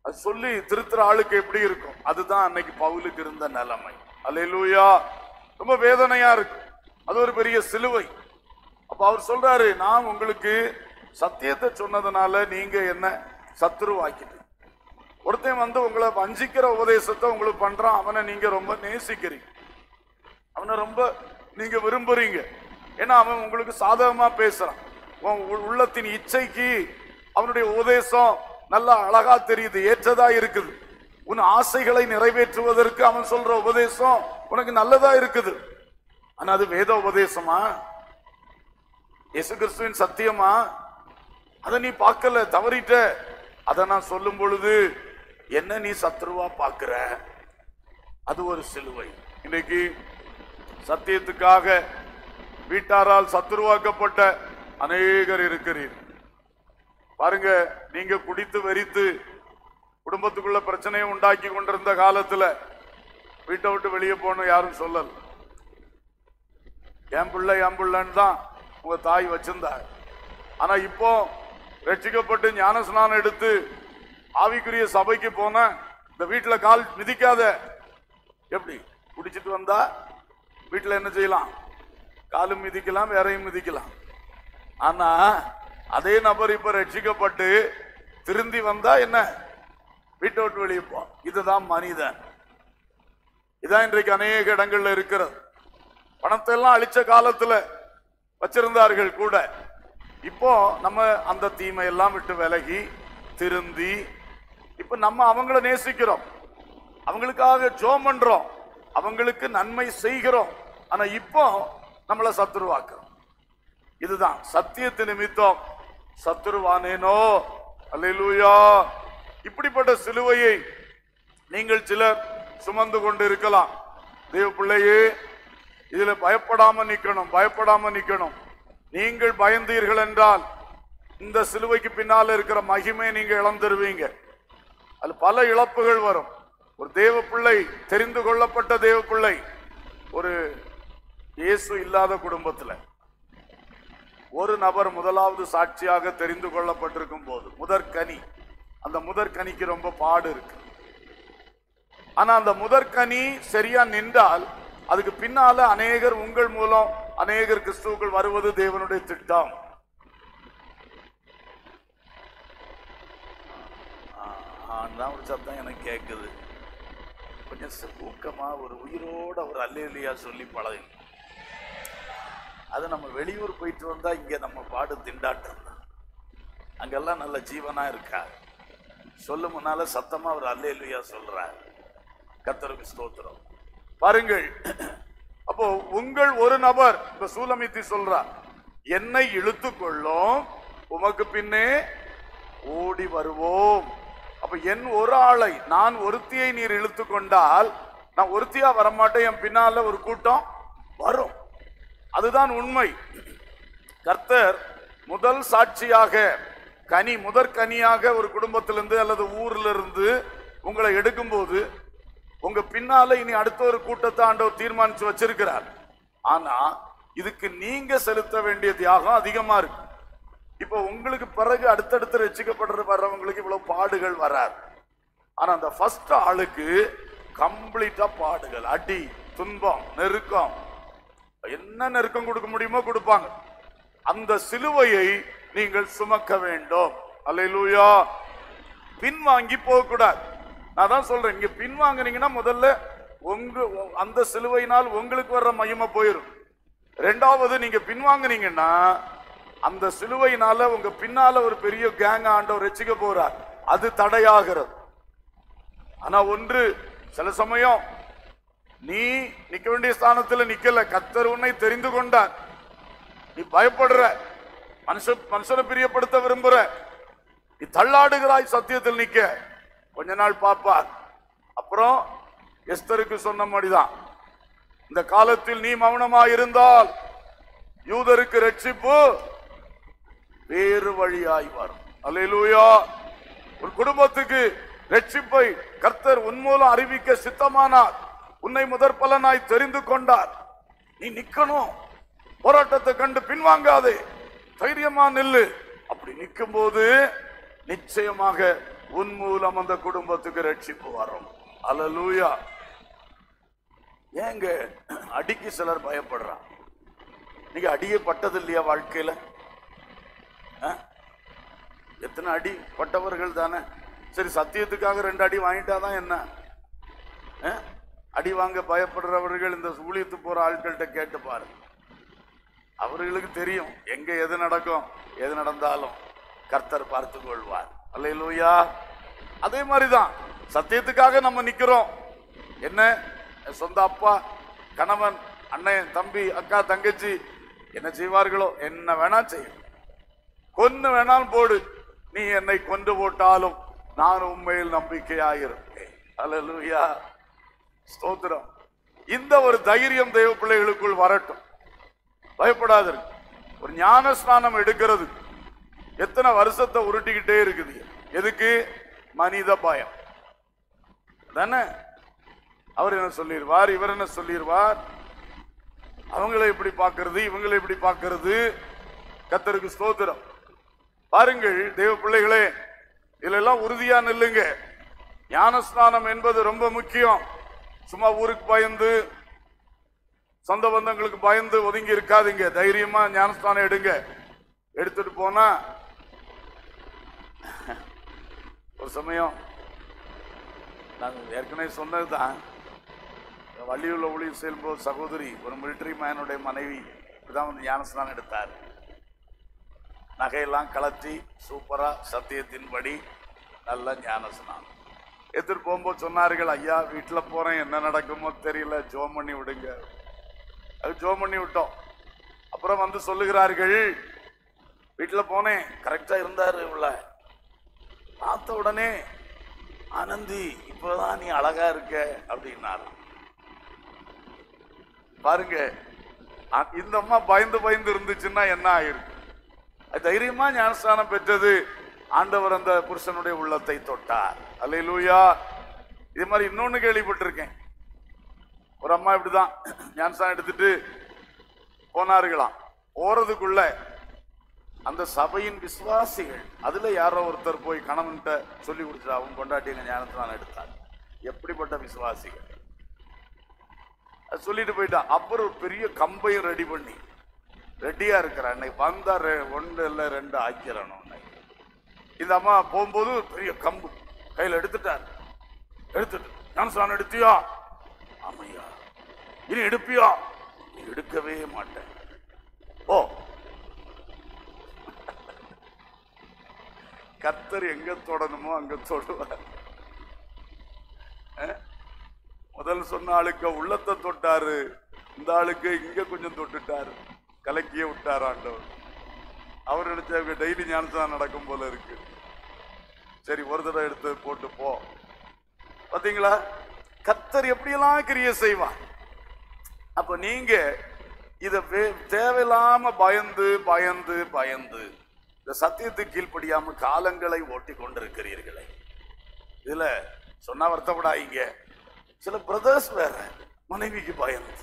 அது சொல்லி திருத்துற ஆளுக்கு எப்படி இருக்கும் அதுதான் அன்னைக்கு பவுலுக்கு இருந்த நிலைமை அல்லேலூயா ரொம்ப வேதனையா இருக்கு அது ஒரு பெரிய சிலுவை அப்ப அவர் சொல்றாரு நான் உங்களுக்கு சத்தியத்தை சொன்னதுனால நீங்க என்ன சத்துருவாக்கிட்டு ஒருத்தன் வந்து உங்களை வஞ்சிக்கிற உபதேசத்தை உங்களுக்கு பண்றான் அவனை நீங்க ரொம்ப நேசிக்கிறீங்க அவனை ரொம்ப நீங்க விரும்புறீங்க ஏன்னா அவன் உங்களுக்கு சாதகமா பேசுறான் உன் உ- உள்ளத்தின் இச்சைக்கு அவனுடைய உபதேசம் நல்லா அழகா தெரியுது ஏற்றதா இருக்குது உன் ஆசைகளை நிறைவேற்றுவதற்கு அவன் சொல்ற உபதேசம் உனக்கு நல்லதா இருக்குது ஆனா அது வேத உபதேசமா இயேசு கிறிஸ்துவின் சத்தியமா அதை நீ பார்க்கல தவறிட்ட அதை நான் சொல்லும் பொழுது என்ன நீ சத்ருவா பார்க்கிற அது ஒரு சிலுவை இன்னைக்கு சத்தியத்துக்காக வீட்டாரால் சத்துருவாக்கப்பட்ட அநேகர் இருக்கிறீர் பாருங்க நீங்க குடித்து வெறித்து குடும்பத்துக்குள்ள பிரச்சனையை உண்டாக்கி கொண்டிருந்த காலத்துல வீட்டை விட்டு வெளியே போகணும் யாரும் சொல்லல என் பிள்ளை என் பிள்ளைன்னு தான் உங்க தாய் வச்சிருந்தார் ஆனா இப்போ ரட்சிக்கப்பட்டு ஞான ஸ்நானம் எடுத்து ஆவிக்குரிய சபைக்கு போன இந்த வீட்டுல கால் மிதிக்காத எப்படி குடிச்சிட்டு வந்தா வீட்டுல என்ன செய்யலாம் காலும் மிதிக்கலாம் வேறையும் மிதிக்கலாம் ஆனா அதே நபர் இப்ப ரட்சிக்கப்பட்டு திருந்தி வந்தா என்ன வீட்டை விட்டு வெளியே போ இதுதான் மனிதன் இதான் இன்றைக்கு அநேக இடங்கள்ல இருக்கிறது பணத்தை எல்லாம் அழிச்ச காலத்துல வச்சிருந்தார்கள் கூட இப்போ நம்ம அந்த தீமை எல்லாம் விட்டு விலகி திருந்தி இப்ப நம்ம அவங்கள நேசிக்கிறோம் அவங்களுக்காக ஜோம் பண்றோம் அவங்களுக்கு நன்மை செய்கிறோம் ஆனா இப்போ நம்மள சத்துருவாக்குறோம் இதுதான் சத்தியத்து நிமித்தம் சத்துருவானேனோ அல்லேலூயா இப்படிப்பட்ட சிலுவையை நீங்கள் சிலர் சுமந்து கொண்டு இருக்கலாம் தேவ பிள்ளையே இதுல பயப்படாம நிக்கணும் பயப்படாம நிக்கணும் நீங்கள் பயந்தீர்கள் என்றால் இந்த சிலுவைக்கு பின்னால இருக்கிற மகிமை நீங்க இழந்துருவீங்க அது பல இழப்புகள் வரும் ஒரு தேவ பிள்ளை தெரிந்து கொள்ளப்பட்ட தேவ பிள்ளை ஒரு இயேசு இல்லாத குடும்பத்துல ஒரு நபர் முதலாவது சாட்சியாக தெரிந்து கொள்ளப்பட்டிருக்கும் போது முதற்கனி அந்த முதற்கனிக்கு ரொம்ப பாடு இருக்கு ஆனா அந்த முதற்கனி சரியா நின்றால் அதுக்கு பின்னால அநேகர் உங்கள் மூலம் அநேகர் கிறிஸ்துவுக்குள் வருவது தேவனுடைய திட்டம் ஆனா ஒரு சத்தம் எனக்கு கேட்குது கொஞ்சம் ச- ஊக்கமா ஒரு உயிரோட ஒரு அல்லேலியா சொல்லி பழகுங்க அது நம்ம வெளியூர் போயிட்டு வந்தா இங்க நம்ம பாடு திண்டாட்டம் தான் அங்கெல்லாம் நல்ல ஜீவனா இருக்கா சொல்ல முன்னால சத்தமா ஒரு அல்லேலியா சொல்றார் கத்தருக்கு ஸ்தோத்திரம் பாருங்கள் அப்போ உங்கள் ஒரு நபர் இப்ப சூலமித்தி சொல்றார் என்னை இழுத்து கொள்ளும் உமக்கு பின்னே ஓடி வருவோம் அப்ப என் ஒரு ஆளை நான் ஒருத்தியை நீர் இழுத்து கொண்டால் நான் ஒருத்தியா வரமாட்டேன் என் பின்னால ஒரு கூட்டம் வரும் அதுதான் உண்மை கர்த்தர் முதல் சாட்சியாக கனி முதற் கனியாக ஒரு குடும்பத்திலிருந்து அல்லது ஊர்ல இருந்து உங்களை எடுக்கும்போது உங்க பின்னால இனி அடுத்த ஒரு கூட்டத்தை ஆண்டவர் தீர்மானிச்சு வச்சிருக்கிறார் ஆனா இதுக்கு நீங்க செலுத்த வேண்டிய தியாகம் அதிகமா இருக்கு இப்போ உங்களுக்கு பிறகு அடுத்தடுத்து ரசிக்கப்படுற வர்றவங்களுக்கு இவ்வளவு பாடுகள் வராது ஆனா அந்த ஃபர்ஸ்ட் ஆளுக்கு கம்ப்ளீட்டா பாடுகள் அடி துன்பம் நெருக்கம் என்ன நெருக்கம் கொடுக்க முடியுமோ கொடுப்பாங்க அந்த சிலுவையை நீங்கள் சுமக்க வேண்டும் அல்லேலூயா பின்வாங்கி போகக்கூடாது நான் தான் சொல்றேன் இங்க பின்வாங்குனீங்கன்னா முதல்ல உங்க அந்த சிலுவையினால் உங்களுக்கு வர்ற மகிமை போயிடும் ரெண்டாவது நீங்க பின்வாங்குனீங்கன்னா அந்த சிலுவையினால உங்க பின்னால ஒரு பெரிய கேங் ஆண்டவர் ரசிக்க போறார் அது தடையாகிறது ஆனா ஒன்று சில சமயம் நீ நிக்க வேண்டிய ஸ்தானத்துல நிக்கல கத்தர் உன்னை தெரிந்து கொண்டார் நீ பயப்படுற மனுஷ மனுஷனை பிரியப்படுத்த விரும்புற நீ தள்ளாடுகிறாய் சத்தியத்தில் நிக்க கொஞ்ச நாள் பாப்பார் அப்புறம் எஸ்தருக்கு சொன்ன மாதிரிதான் இந்த காலத்தில் நீ மௌனமாய் இருந்தால் யூதருக்கு ரட்சிப்பு வேறு வழியாய் வரும் அல்லேலூயா ஒரு குடும்பத்துக்கு ரட்சிப்பை கர்த்தர் உன் மூலம் அறிவிக்க சித்தமானார் உன்னை முதற் பலனாய் தெரிந்து கொண்டார் நீ நிக்கணும் போராட்டத்தை கண்டு பின்வாங்காதே தைரியமா நில்லு அப்படி நிற்கும் போது நிச்சயமாக உன் மூலம் அந்த குடும்பத்துக்கு ரட்சிப்பு வரும் அல்லேலூயா ஏங்க அடிக்கு சிலர் பயப்படுறான் நீங்க அடியே பட்டது இல்லையா வாழ்க்கையில ஆ? எத்தனை அடி பட்டவர்கள் தானே சரி சத்தியத்துக்காக ரெண்டு அடி வாங்கிட்டாதான் என்ன ஆ? அடி வாங்க பயப்படுறவர்கள் இந்த ஊழியத்து போற ஆட்கள்கிட்ட கேட்டு பாரு அவர்களுக்கு தெரியும் எங்க எது நடக்கும் எது நடந்தாலும் கர்த்தர் பார்த்து கொள்வார் அல்லையிலூயா அதே மாதிரிதான் சத்தியத்துக்காக நம்ம நிக்கிறோம் என்ன என் சொந்த அப்பா கணவன் அண்ணன் தம்பி அக்கா தங்கச்சி என்ன செய்வார்களோ என்ன வேணா செய்யும் கொன்னு வேணாலும் போடு நீ என்னை கொண்டு போட்டாலும் நான் உண்மையில் நம்பிக்கையாயிருப்பேன் அல்லேலூயா ஸ்தோத்திரம் இந்த ஒரு தைரியம் தெய்வ பிள்ளைகளுக்குள் வரட்டும் பயப்படாதிருக்கு ஒரு ஞான ஸ்நானம் எடுக்கிறது எத்தனை வருஷத்தை உருட்டிக்கிட்டே இருக்குது எதுக்கு மனித பயம் தானே அவர் என்ன சொல்லிடுவார் இவர் என்ன சொல்லிடுவார் அவங்களை எப்படி பார்க்கிறது இவங்களை எப்படி பார்க்கிறது கத்தருக்கு ஸ்தோத்திரம் பாருங்கள் தேவ பிள்ளைகளே இதுல எல்லாம் உறுதியா நில்லுங்க ஞானஸ்நானம் என்பது ரொம்ப முக்கியம் சும்மா ஊருக்கு பயந்து சொந்த பந்தங்களுக்கு பயந்து ஒதுங்கி இருக்காதீங்க தைரியமா ஞானஸ்தானம் எடுங்க எடுத்துட்டு போனா ஒரு சமயம் நான் ஏற்கனவே சொன்னதுதான் வள்ளியுள்ள ஊழியர் செல்லும்போது சகோதரி ஒரு மிலிட்டரி மேனுடைய மனைவி இப்படிதான் வந்து ஞானஸ்தானம் எடுத்தார் நகையெல்லாம் கலத்தி சூப்பரா சத்தியத்தின்படி நல்ல ஞானஸ்நானம் எடுத்துட்டு போகும்போது சொன்னார்கள் ஐயா வீட்டுல போறேன் என்ன நடக்குமோ தெரியல ஜோம் பண்ணி விடுங்க அது ஜோம் பண்ணி விட்டோம் அப்புறம் வந்து சொல்லுகிறார்கள் வீட்டுல போனேன் கரெக்டா இருந்தாரு உள்ள பார்த்த உடனே ஆனந்தி இப்பதான் நீ அழகா இருக்க அப்படின்னாரு பாருங்க அ- இந்த அம்மா பயந்து பயந்து இருந்துச்சுன்னா என்ன ஆயிருக்கு அது தைரியமா ஞானஸ்தானம் பெற்றது ஆண்டவர் அந்த புருஷனுடைய உள்ளத்தை தொட்டார் அல்லேலூயா இது மாதிரி இன்னொன்னு கேள்விப்பட்டிருக்கேன் ஒரு அம்மா இப்படிதான் ஞானஸ்தானம் எடுத்துட்டு போனார்களாம் போறதுக்குள்ள அந்த சபையின் விசுவாசிகள் அதுல யாரோ ஒருத்தர் போய் கணவன்கிட்ட சொல்லி கொடுத்துட்டு அவன் கொண்டாட்டிங்க ஞானஸ்தானம் எடுத்தார் எப்படிப்பட்ட விசுவாசிகள் அது சொல்லிட்டு போயிட்டான் அப்புறம் ஒரு பெரிய கம்பையும் ரெடி பண்ணி ரெடியா இருக்கிறான் இன்னைக்கு வந்தா ரெ- ஒன்று இல்லை ரெண்டு ஆக்கிறணும் உன்னை. இந்த அம்மா போகும்போது பெரிய கம்பு கையில் எடுத்துட்டார் எடுத்துட்டு ஞானஸ்தானம் எடுத்தியா ஆமையா இனி எடுப்பியா நீ எடுக்கவே மாட்டேன் ஓ கர்த்தர் எங்க தொடணுமோ அங்க தொடுவார் அஹ்? முதல் சொன்ன ஆளுக்கு உள்ளத்தை தொட்டாரு இந்த ஆளுக்கு இங்க கொஞ்சம் தொட்டுட்டாரு கலக்கியே விட்டார் ஆண்டவர் அவர் நினைச்சவங்க டெய்லி ஞானத்தான் நடக்கும் போல இருக்கு சரி ஒரு தடவை எடுத்து போட்டு போ பாத்தீங்களா கர்த்தர் எப்படியெல்லாம் கிரியை செய்வார் அப்ப நீங்க இத வே- தேவையில்லாம பயந்து பயந்து பயந்து இந்த சத்தியத்துக்கு கீழ்ப்படியாம காலங்களை ஓட்டி கொண்டிருக்கிறீர்களே இதுல சொன்னா வருத்தப்படாதீங்க சில பிரதர்ஸ் வேற மனைவிக்கு பயந்து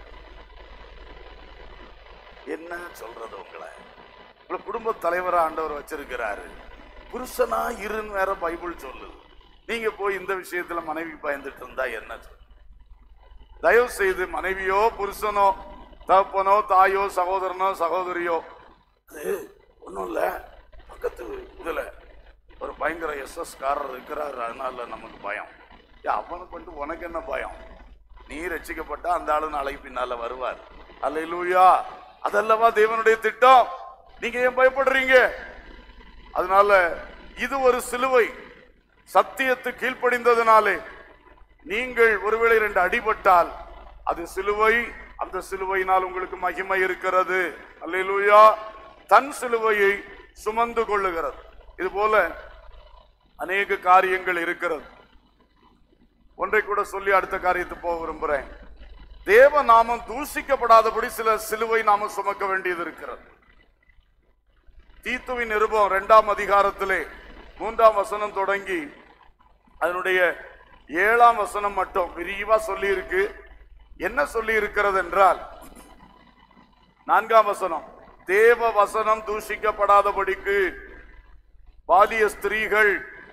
என்ன சொல்றது உங்களை உங்களை குடும்ப தலைவரா ஆண்டவர் வச்சிருக்கிறாரு புருஷனா இருன்னு வேற பைபிள் சொல்லுது நீங்க போய் இந்த விஷயத்துல மனைவி பயந்துட்டு இருந்தா என்ன சொல்றது? தயவு செய்து மனைவியோ புருஷனோ தகப்பனோ தாயோ சகோதரனோ சகோதரியோ அது ஒன்றும் இல்லை பக்கத்து இதுல ஒரு பயங்கர எஸ்எஸ் காரர் இருக்கிறாரு அதனால நமக்கு பயம் ஏ, அவனுக்கு வந்து உனக்கு என்ன பயம் நீ ரட்சிக்கப்பட்டா அந்த ஆளு நாளைக்கு பின்னால வருவார் அல்லேலூயா அதல்லவா தேவனுடைய திட்டம் நீங்க ஏன் பயப்படுறீங்க அதனால இது ஒரு சிலுவை சத்தியத்து கீழ்ப்படிந்ததுனாலே நீங்கள் ஒருவேளை ரெண்டு அடிபட்டால் அது சிலுவை அந்த சிலுவையினால் உங்களுக்கு மகிமை இருக்கிறது அல்லேலூயா தன் சிலுவையை சுமந்து கொள்ளுகிறது இது போல அநேக காரியங்கள் இருக்கிறது ஒன்றை கூட சொல்லி அடுத்த காரியத்துக்கு போக விரும்புறேன் தேவ நாமம் தூஷிக்கப்படாதபடி சில சிலுவை நாம சுமக்க வேண்டியது இருக்கிறது தீத்துவின் நிருபம் இரண்டாம் அதிகாரத்திலே மூன்றாம் வசனம் தொடங்கி அதனுடைய ஏழாம் வசனம் மட்டும் விரிவா சொல்லி இருக்கு என்ன சொல்லி இருக்கிறது என்றால் நான்காம் வசனம் தேவ வசனம் தூஷிக்கப்படாதபடிக்கு பாலிய ஸ்திரீகள்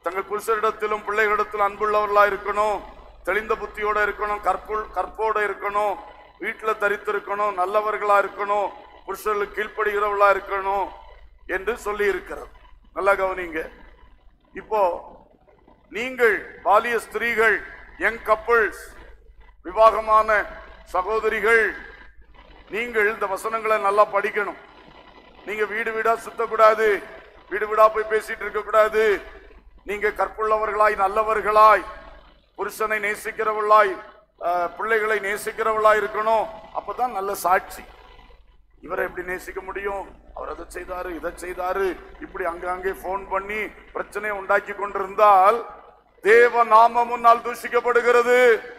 தங்கள் புருஷரிடத்திலும் பிள்ளைகளிடத்திலும் அன்புள்ளவர்களா இருக்கணும் தெளிந்த புத்தியோட இருக்கணும் கற்புள் கற்போட இருக்கணும் வீட்டுல தரித்து இருக்கணும் நல்லவர்களா இருக்கணும் புருஷர்களுக்கு கீழ்ப்படுகிறவர்களா இருக்கணும் என்று சொல்லி இருக்கிறது நல்லா கவனிங்க இப்போ நீங்கள் பாலிய ஸ்திரீகள் யங் கப்பிள்ஸ் விவாகமான சகோதரிகள் நீங்கள் இந்த வசனங்களை நல்லா படிக்கணும் நீங்க வீடு வீடா சுத்தக்கூடாது வீடு வீடா போய் பேசிட்டு இருக்க கூடாது நீங்க கற்புள்ளவர்களாய் நல்லவர்களாய் புருஷனை நேசிக்கிறவர்களாய் அஹ், பிள்ளைகளை நேசிக்கிறவர்களாய் இருக்கணும் அப்பதான் நல்ல சாட்சி இவரை எப்படி நேசிக்க முடியும் அவர் அதை செய்தாரு இதை செய்தாரு இப்படி அங்கங்கே போன் பண்ணி பிரச்சனையை உண்டாக்கி கொண்டிருந்தால் தேவ நாம முன்னால் தூஷிக்கப்படுகிறது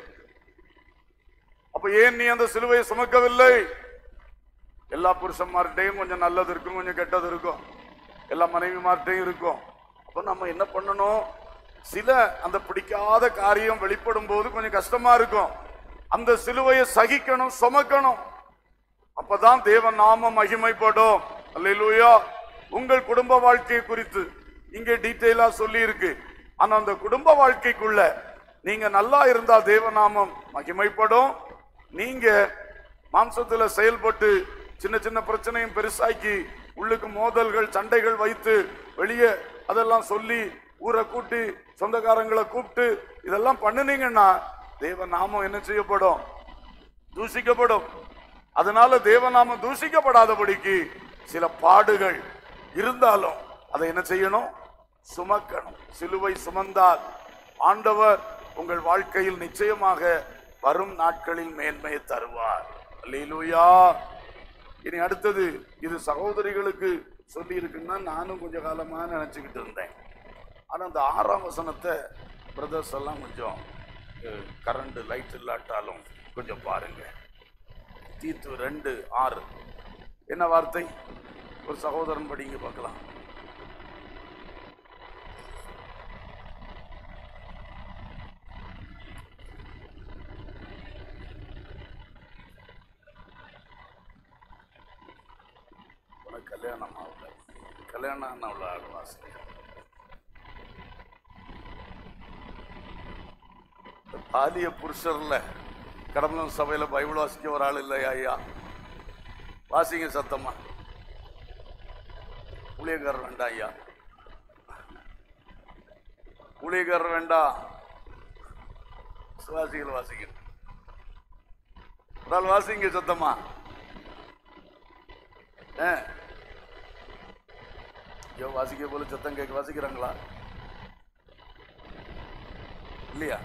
அப்ப ஏன் நீ அந்த சிலுவையை சுமக்கவில்லை எல்லா புருஷன்மார்கிட்டையும் கொஞ்சம் நல்லது இருக்கும் கொஞ்சம் கெட்டது இருக்கும் எல்லா மனைவிமார்கிட்டையும் இருக்கும் அப்ப நம்ம என்ன பண்ணணும் சில அந்த பிடிக்காத காரியம் வெளிப்படும் போது கொஞ்சம் கஷ்டமா இருக்கும் அந்த சிலுவையை சகிக்கணும் சுமக்கணும் அப்பதான் தேவன் நாம மகிமைப்படும் அல்லேலூயா உங்கள் குடும்ப வாழ்க்கை குறித்து இங்கே டீட்டெயிலா சொல்லி இருக்கு ஆனா அந்த குடும்ப வாழ்க்கைக்குள்ள நீங்க நல்லா இருந்தா தேவநாமம் மகிமைப்படும் நீங்க மாம்சத்துல செயல்பட்டு சின்ன சின்ன பிரச்சனையும் பெருசாக்கி உள்ளுக்கு மோதல்கள் சண்டைகள் வைத்து வெளியே அதெல்லாம் சொல்லி ஊரை கூட்டி சொந்தக்காரங்களை கூப்பிட்டு இதெல்லாம் பண்ணுனீங்கன்னா தேவ நாமம் என்ன செய்யப்படும் தூஷிக்கப்படும் அதனால தேவநாமம் தூஷிக்கப்படாதபடிக்கு சில பாடுகள் இருந்தாலும் அதை என்ன செய்யணும் சுமக்கணும் சிலுவை சுமந்தால் ஆண்டவர் உங்கள் வாழ்க்கையில் நிச்சயமாக வரும் நாட்களில் மேன்மையை தருவார் அல்லேலூயா இனி அடுத்தது இது சகோதரிகளுக்கு சொல்லி இருக்குன்னா நானும் கொஞ்ச காலமா நினைச்சுக்கிட்டு இருந்தேன் ஆனா அந்த ஆறாம் வசனத்தை பிரதர்ஸ் எல்லாம் கொஞ்சம் கரண்ட் லைட் இல்லாட்டாலும் கொஞ்சம் பாருங்க தீத்து ரெண்டு ஆறு என்ன வார்த்தை ஒரு சகோதரன் படிங்க பார்க்கலாம் உனக்கு கல்யாணம் ஆகல கல்யாணம் ஆன அவ்வளோ ஆடு வாசனை இந்த பாலிய புருஷர்ல கடம்பலம் சபையில பைபிள் வாசிக்க ஒரு ஆள் இல்லையா ஐயா வாசிங்க சத்தமா ஊழியக்காரர் வேண்டாம் ஐயா ஊழியக்காரர் வேண்டாம் சுவாசிகள் வாசிங்க ஒரு ஆள் வாசிங்க சத்தமா ஆ. ஐயோ வாசிக்க போல சத்தம் கேட்க வாசிக்கிறாங்களா இல்லையா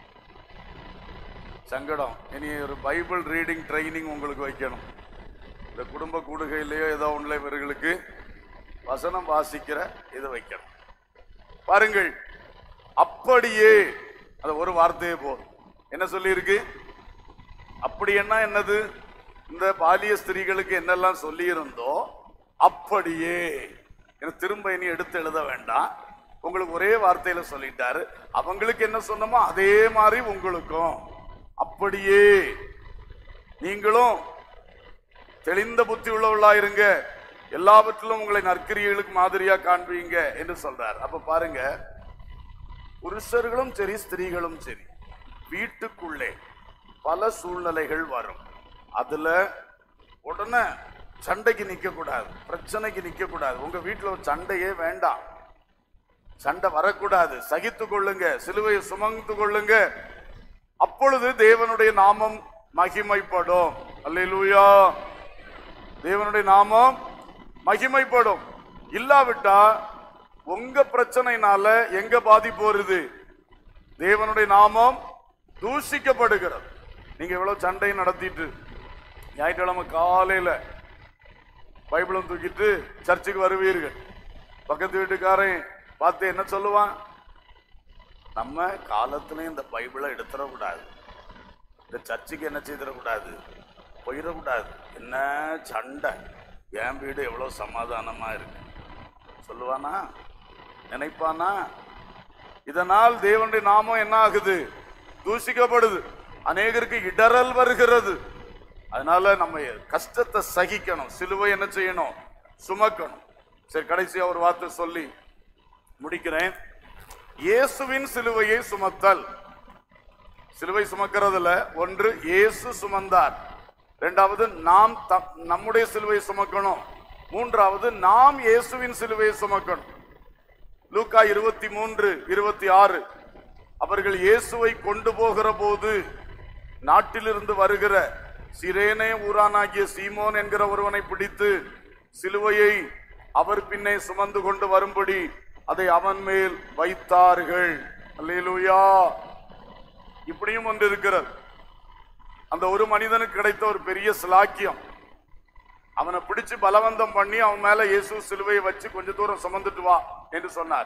சங்கடம் இனி ஒரு பைபிள் ரீடிங் ட்ரைனிங் உங்களுக்கு வைக்கணும் இந்த குடும்ப கூடுகையிலேயோ ஏதோ ஒன்றில் இவர்களுக்கு வசனம் வாசிக்கிற இதை வைக்கணும் பாருங்கள் அப்படியே அது ஒரு வார்த்தையே போதும் என்ன சொல்லியிருக்கு அப்படி என்ன என்னது இந்த பாலிய ஸ்திரீகளுக்கு என்னெல்லாம் சொல்லி இருந்தோ அப்படியே எனக்கு திரும்ப இனி எடுத்து எழுத வேண்டாம் உங்களுக்கு ஒரே வார்த்தையில சொல்லிட்டாரு அவங்களுக்கு என்ன சொன்னமோ அதே மாதிரி உங்களுக்கும் அப்படியே நீங்களும் தெளிந்த புத்தி உள்ளவர்களா இருங்க எல்லாவற்றிலும் உங்களை நற்கிரியர்களுக்கு மாதிரியா காண்பீங்க என்று சொல்றார் அப்ப பாருங்க புருஷர்களும் சரி ஸ்திரீகளும் சரி வீட்டுக்குள்ளே பல சூழ்நிலைகள் வரும் அதுல உடனே சண்டைக்கு நிக்க கூடாது பிரச்சனைக்கு நிக்க கூடாது உங்க வீட்டுல ஒரு சண்டையே வேண்டாம் சண்டை வரக்கூடாது சகித்து கொள்ளுங்க சிலுவையை சுமந்து கொள்ளுங்க அப்பொழுது தேவனுடைய நாமம் மகிமைப்படும் அல்லேலூயா தேவனுடைய நாமம் மகிமைப்படும் இல்லாவிட்டா உங்க பிரச்சனைனால எங்க பாதிப்பு வருது தேவனுடைய நாமம் தூஷிக்கப்படுகிறது நீங்க எவ்வளவு சண்டை நடத்திட்டு ஞாயிற்றுக்கிழமை காலையில பைபிளும் தூக்கிட்டு சர்ச்சுக்கு வருவீர்கள் பக்கத்து வீட்டுக்காரன் பார்த்து என்ன சொல்லுவான் நம்ம காலத்துல இந்த பைபிளை எடுத்துடக்கூடாது இந்த சர்ச்சுக்கு என்ன செய்திடக்கூடாது போயிடக்கூடாது என்ன சண்டை என் வீடு எவ்வளவு சமாதானமா இருக்கு சொல்லுவானா நினைப்பானா இதனால் தேவனுடைய நாமம் என்ன ஆகுது தூஷிக்கப்படுது அநேகருக்கு இடறல் வருகிறது அதனால நம்ம கஷ்டத்தை சகிக்கணும் சிலுவை என்ன செய்யணும் சுமக்கணும் சரி கடைசியா ஒரு வார்த்தை சொல்லி முடிக்கிறேன் இயேசுவின் சிலுவையை சுமத்தல் சிலுவை சுமக்கிறதுல ஒன்று இயேசு சுமந்தார் இரண்டாவது நாம் த- நம்முடைய சிலுவை சுமக்கணும் மூன்றாவது நாம் இயேசுவின் சிலுவையை சுமக்கணும் லூக்கா இருபத்தி மூன்று இருபத்தி ஆறு அவர்கள் இயேசுவை கொண்டு போகிற போது நாட்டிலிருந்து வருகிற சிரேனே ஊரானாகிய சீமோன் என்கிற ஒருவனை பிடித்து சிலுவையை அவர் பின்னே சுமந்து கொண்டு வரும்படி அதை அவன் மேல் வைத்தார்கள் அல்லேலூயா இப்படியும் ஒன்று இருக்கிறது அந்த ஒரு மனிதனுக்கு கிடைத்த ஒரு பெரிய சிலாக்கியம் அவனை பிடிச்சு பலவந்தம் பண்ணி அவன் மேல இயேசு சிலுவையை வச்சு கொஞ்ச தூரம் சுமந்துட்டு வா என்று சொன்னார்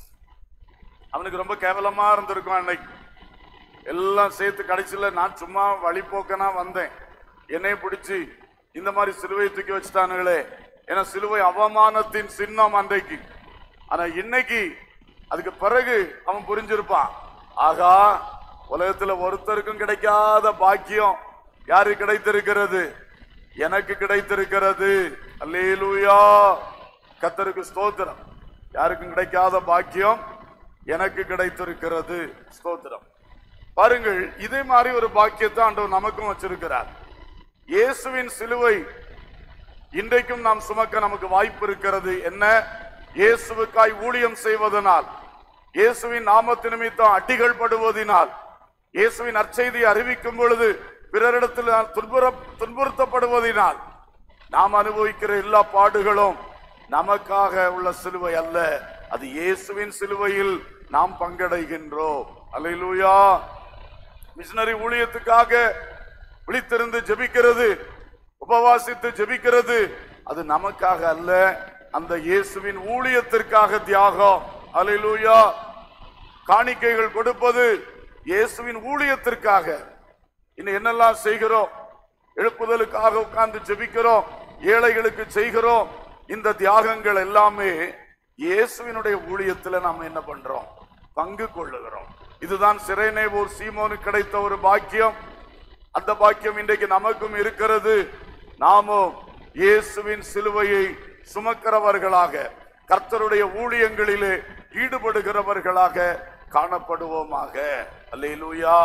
அவனுக்கு ரொம்ப கேவலமா இருந்திருக்கும் அன்னைக்கு எல்லாம் சேர்த்து கடைசியில நான் சும்மா வழிபோக்கனா வந்தேன் என்னைய பிடிச்சு இந்த மாதிரி சிலுவையை தூக்கி வச்சுட்டானுங்களே ஏன்னா சிலுவை அவமானத்தின் சின்னம் அன்றைக்கு ஆனா இன்னைக்கு அதுக்கு பிறகு அவன் புரிஞ்சிருப்பான் ஆகா உலகத்துல ஒருத்தருக்கும் கிடைக்காத பாக்கியம் யாருக்கு கிடைத்திருக்கிறது எனக்கு கிடைத்திருக்கிறது அல்லேலூயா கத்தருக்கு ஸ்தோத்திரம் யாருக்கும் கிடைக்காத பாக்கியம் எனக்கு கிடைத்திருக்கிறது ஸ்தோத்திரம் பாருங்கள் இதே மாதிரி ஒரு பாக்கியத்தை ஆண்டவர் நமக்கும் வச்சிருக்கிறார் இயேசுவின் சிலுவை இன்றைக்கும் நாம் சுமக்க நமக்கு வாய்ப்பு இருக்கிறது என்ன இயேசுவுக்காய் ஊழியம் செய்வதனால் இயேசுவின் நாமத்து நிமித்தம் அடிகள் படுவதினால் இயேசுவின் நற்செய்தியை அறிவிக்கும் பொழுது பிறரிடத்தில் நாம் துன்புற துன்புறுத்தப்படுவதினால் நாம் அனுபவிக்கிற எல்லா பாடுகளும் நமக்காக உள்ள சிலுவை அல்ல அது இயேசுவின் சிலுவையில் நாம் பங்கடைகின்றோம் அல்லேலூயா மிஷனரி ஊழியத்துக்காக விழித்திருந்து ஜெபிக்கிறது உபவாசித்து ஜெபிக்கிறது அது நமக்காக அல்ல அந்த இயேசுவின் ஊழியத்திற்காக தியாகம் அல்லேலூயா காணிக்கைகள் கொடுப்பது இயேசுவின் ஊழியத்திற்காக இன்னும் என்னெல்லாம் செய்கிறோம் எழுப்புதலுக்காக உட்கார்ந்து ஜெபிக்கிறோம் ஏழைகளுக்கு செய்கிறோம் இந்த தியாகங்கள் எல்லாமே இயேசுவினுடைய ஊழியத்துல நாம் என்ன பண்றோம் பங்கு கொள்ளுகிறோம் இதுதான் சிறைநேபூர் சீமோனுக்கு கிடைத்த ஒரு பாக்கியம் அந்த பாக்கியம் இன்றைக்கு நமக்கும் இருக்கிறது நாமும் இயேசுவின் சிலுவையை சுமக்கிறவர்களாக கர்த்தருடைய ஊழியங்களிலே ஈடுபடுகிறவர்களாக காணப்படுவோமாக அல்லேலூயா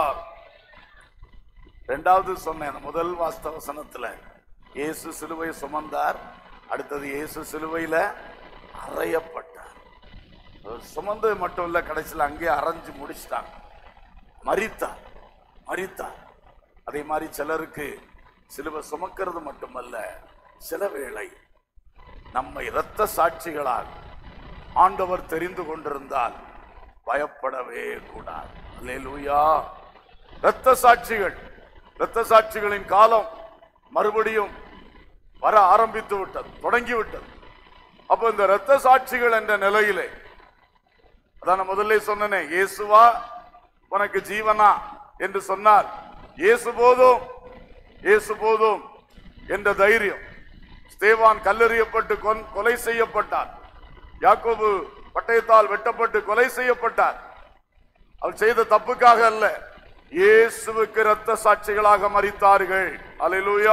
ரெண்டாவது சொன்னேன் அந்த முதல் வாஸ்தவ வசனத்துல இயேசு சிலுவை சுமந்தார் அடுத்தது இயேசு சிலுவையில அறையப்பட்டார் அவர் சுமந்தது மட்டும் இல்ல கடைசியில் அங்கேயே அரைஞ்சு முடிச்சிட்டாங்க மரித்தார் மரித்தார் அதே மாதிரி சிலருக்கு சிலுவை சுமக்கிறது மட்டுமல்ல சில வேளை நம்மை இரத்த சாட்சிகளால் ஆண்டவர் தெரிந்து கொண்டிருந்தால் பயப்படவே கூடாது அல்லேலூயா இரத்த சாட்சிகள் இரத்த சாட்சிகளின் காலம் மறுபடியும் வர ஆரம்பித்து விட்டது தொடங்கி விட்டது அப்ப இந்த இரத்த சாட்சிகள் என்ற நிலையிலே அதான் நான் முதல்ல சொன்னனே இயேசுவா உனக்கு ஜீவனா என்று சொன்னார் இயேசு போதும் இயேசு போதும் என்ற தைரியம் ஸ்தேவான் கல்லெறியப்பட்டு கொன்- கொலை செய்யப்பட்டார் யாக்கோபு பட்டயத்தால் வெட்டப்பட்டு கொலை செய்யப்பட்டார் அவர் செய்த தப்புக்காக அல்ல இயேசுவுக்கு இரத்த சாட்சிகளாக மறித்தார்கள் அல்லேலூயா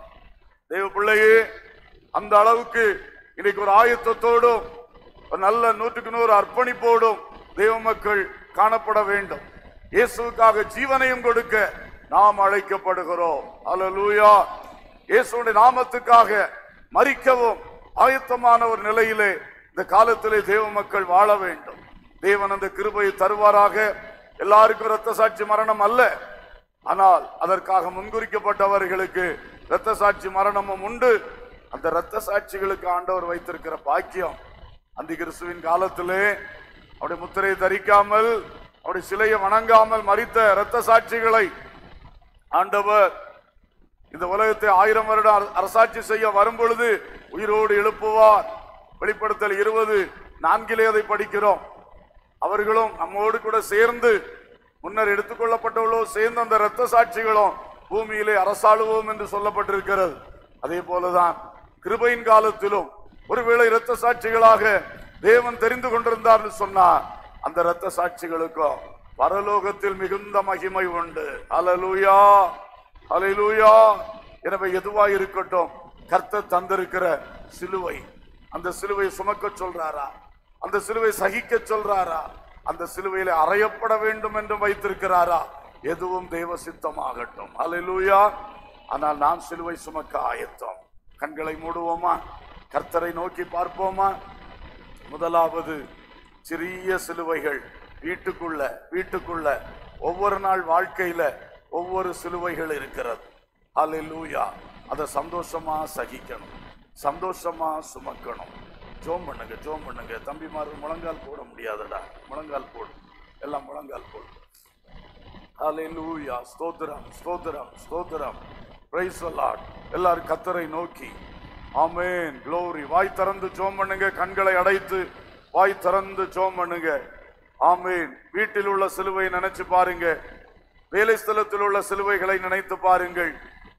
தேவ பிள்ளையே அந்த அளவுக்கு இன்னைக்கு ஒரு ஆயத்தத்தோடும் ஒரு நல்ல நூற்றுக்கு நூறு அர்ப்பணிப்போடும் தேவ மக்கள் காணப்பட வேண்டும் இயேசுவுக்காக ஜீவனையும் கொடுக்க நாம் அழைக்கப்படுகிறோம் அல்லேலூயா இயேசுடைய நாமத்துக்காக மறிக்கவும் ஆயத்தமான ஒரு நிலையிலே இந்த காலத்திலே தேவ மக்கள் வாழ வேண்டும் தேவன் அந்த கிருபையை தருவாராக எல்லாருக்கும் இரத்த சாட்சி மரணம் அல்ல ஆனால் அதற்காக முன்குறிக்கப்பட்டவர்களுக்கு இரத்த சாட்சி மரணமும் உண்டு அந்த இரத்த சாட்சிகளுக்கு ஆண்டவர் வைத்திருக்கிற பாக்கியம் அந்த கிறிஸ்துவின் காலத்திலே அவருடைய முத்திரையை தரிக்காமல் அவருடைய சிலையை வணங்காமல் மறித்த இரத்த சாட்சிகளை ஆண்டவர் இந்த உலகத்தை ஆயிரம் வருடம் அர- அரசாட்சி செய்ய வரும் பொழுது உயிரோடு எழுப்புவார் வெளிப்படுத்தல் இருபது நான்கிலே அதை படிக்கிறோம் அவர்களும் நம்மோடு கூட சேர்ந்து முன்னர் எடுத்துக்கொள்ளப்பட்டவர்களோ சேர்ந்து அந்த இரத்த சாட்சிகளும் பூமியிலே அரசாளுவோம் என்று சொல்லப்பட்டிருக்கிறது அதே போலதான் கிருபையின் காலத்திலும் ஒருவேளை இரத்த சாட்சிகளாக தேவன் தெரிந்து கொண்டிருந்தார்னு சொன்னா அந்த இரத்த சாட்சிகளுக்கும் பரலோகத்தில் மிகுந்த மகிமை உண்டு அலலூயா அலையிலூயா எனவே எதுவா இருக்கட்டும் கர்த்தர் தந்திருக்கிற சிலுவை அந்த சிலுவை சுமக்க சொல்றாரா அந்த சிலுவை சகிக்க சொல்றாரா அந்த சிலுவையில அறையப்பட வேண்டும் என்று வைத்திருக்கிறாரா எதுவும் தெய்வ சித்தமாகட்டும் அல்லேலூயா ஆனால் நாம் சிலுவை சுமக்க ஆயத்தம் கண்களை மூடுவோமா கர்த்தரை நோக்கி பார்ப்போமா முதலாவது சிறிய சிலுவைகள் வீட்டுக்குள்ள வீட்டுக்குள்ள ஒவ்வொரு நாள் வாழ்க்கையில ஒவ்வொரு சிலுவைகள் இருக்கிறது அல்லேலூயா அதை சந்தோஷமா சகிக்கணும் சந்தோஷமா சுமக்கணும் ஜோம் பண்ணுங்க ஜோம் பண்ணுங்க தம்பிமார் முழங்கால் போட முடியாதுடா முழங்கால் போடு எல்லாம் முழங்கால் போடு ஹalleluya ஸ்தோத்திரம் ஸ்தோத்திரம் ஸ்தோத்திரம் பிரைஸ் லார்ட் எல்லாரும் கத்தரை நோக்கி ஆமென் glory வாய் திறந்து ஜெபம் பண்ணுங்க கண்களை அடைத்து வாய் திறந்து ஜெபம் பண்ணுங்க ஆமென் வீட்டில் உள்ள சிலுவை நினைச்சு பாருங்க வேலை ஸ்தலத்தில் உள்ள சிலுவைகளை நினைத்து பாருங்கள்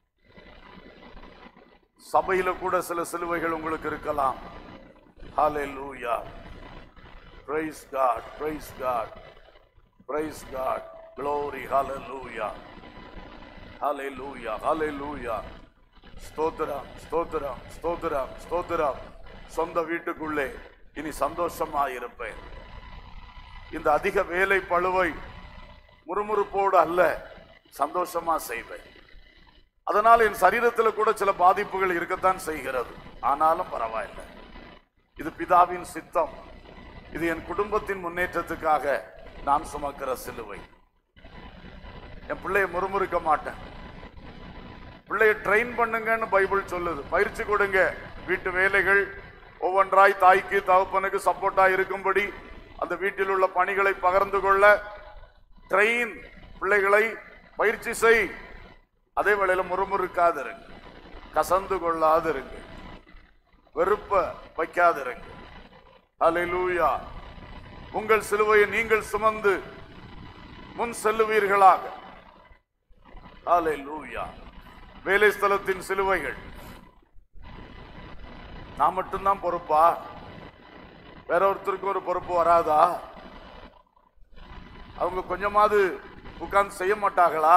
சபையில கூட சில சிலுவைகள் உங்களுக்கு இருக்கலாம் ஹalleluya praise god praise god praise god glory hallelujah hallelujah hallelujah ஸ்தோத்திரம் ஸ்தோத்திரம் ஸ்தோத்திரம் ஸ்தோத்திரம் சொந்த வீட்டுக்குள்ளே இனி சந்தோஷமா இருப்பேன் இந்த அதிக வேலை பழுவை முறுமுறுப்போடு அல்ல சந்தோஷமா செய்வேன் அதனால் என் சரீரத்தில் கூட சில பாதிப்புகள் இருக்கத்தான் செய்கிறது ஆனாலும் பரவாயில்லை இது பிதாவின் சித்தம் இது என் குடும்பத்தின் முன்னேற்றத்துக்காக நான் சுமக்கிற சிலுவை என் பிள்ளைய முறுமுறுக்க மாட்டேன் பிள்ளைய ட்ரெயின் பண்ணுங்கன்னு பைபிள் சொல்லுது பயிற்சி கொடுங்க வீட்டு வேலைகள் ஒவ்வொன்றாய் தாய்க்கு தகப்பனுக்கு சப்போர்ட்டா இருக்கும்படி அந்த வீட்டில் உள்ள பணிகளை பகிர்ந்து கொள்ள ட்ரெயின் பிள்ளைகளை பயிற்சி செய் அதே வேளையில முறுமுறுக்காதிருங்க கசந்து கொள்ளாதிருங்க வெறுப்ப வைக்காதிருங்க ஹalleluya உங்கள் சிலுவையை நீங்கள் சுமந்து முன் செல்லுவீர்களாக ஹalleluya வேலை ஸ்தலத்தின் சிலுவைகள் நான் மட்டும்தான் பொறுப்பா வேற ஒருத்தருக்கு ஒரு பொறுப்பு வராதா அவங்க கொஞ்சமாவது உட்கார்ந்து செய்ய மாட்டாங்களா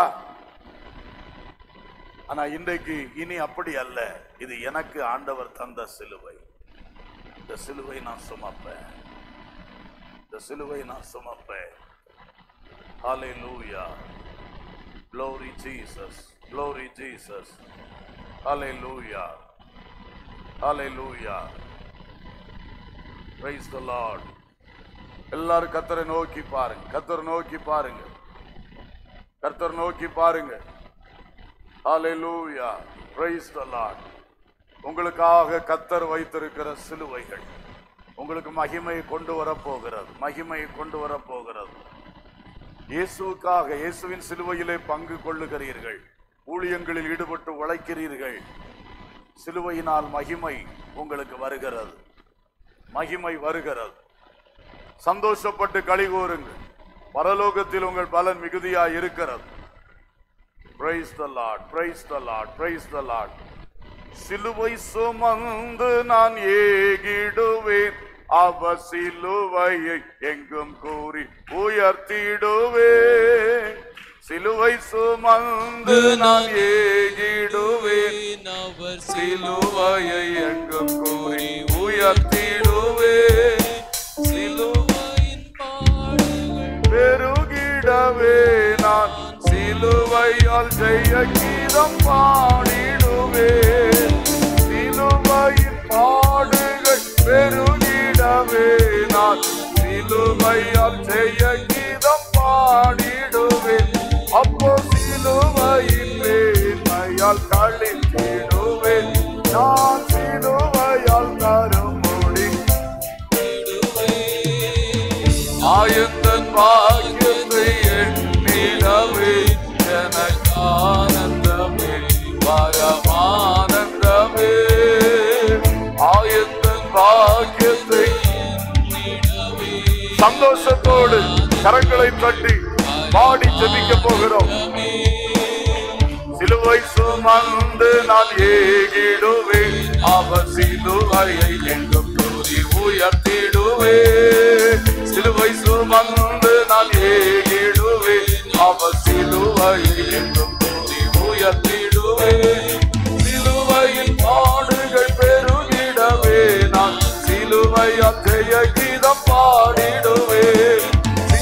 ஆனா இன்றைக்கு இனி அப்படி அல்ல இது எனக்கு ஆண்டவர் தந்த சிலுவை இந்த சிலுவை நான் சுமப்பேன் இந்த சிலுவை நான் சுமப்பேன் ஹalleluya glory jesus glory jesus hallelujah hallelujah praise the lord எல்லாரும் கத்தரை நோக்கி பாருங்க கத்தரை நோக்கி பாருங்க கர்த்தர் நோக்கி பாருங்க ஹalleluya praise the lord உங்களுக்காக கத்தர் வைத்திருக்கிற சிலுவைகள் உங்களுக்கு மகிமை கொண்டு வர போகிறது மகிமை கொண்டு வர போகிறது இயேசுவுக்காக இயேசுவின் சிலுவையிலே பங்கு கொள்ளுகிறீர்கள் ஊழியங்களில் ஈடுபட்டு உழைக்கிறீர்கள் சிலுவையினால் மகிமை உங்களுக்கு வருகிறது மகிமை வருகிறது சந்தோஷப்பட்டு களி கூறுங்கள் பரலோகத்தில் உங்கள் பலன் மிகுதியா இருக்கிறது Praise the Lord, praise the Lord, praise the Lord. சிலுவை சுமந்து நான் ஏகிடுவேன் அவ சிலுவையை எங்கும் கூறி உயர்த்திடுவேன் சிலுவை சுமந்து நான் ஏகிடுவேன் அவர் சிலுவையை எங்கும் கூறி உயர்த்திடுவேன் சிலுவையின் பாடுகள் பெருகிடவே நான் சிலுவையால் ஜெய கீதம் பாடிடுவேன் சிலுவையின் பாடுகள் பெருகிடவே நான் சிலுவையால் ஜெய கீதம் பாடிடுவேன் அப்போ சிலுவையின் மேன்மையால் கழித்திடுவேன் நான் சிலுவையால் தருமுடி ஆயத்தன் பாக்கியத்தை எண்ணிடவே எனக்கு ஆனந்தமே பரமானந்தமே ஆயத்தன் பாக்கியத்தை சந்தோஷத்தோடு கரங்களை தட்டி பாடி ஜெபிக்க போகிறோம் சிலுவை சுமந்து நான் ஏகிடுவேன் அவர் சிலுவையை எங்கும் கூறி உயர்த்திடுவேன் சிலுவை சுமந்து நான் ஏகிடுவேன் அவர் சிலுவையை எங்கும் கூறி உயர்த்திடுவேன் சிலுவையின் பாடுகள் பெருகிடவே நான் சிலுவையால் ஜெய கீதம் பாடிடுவேன்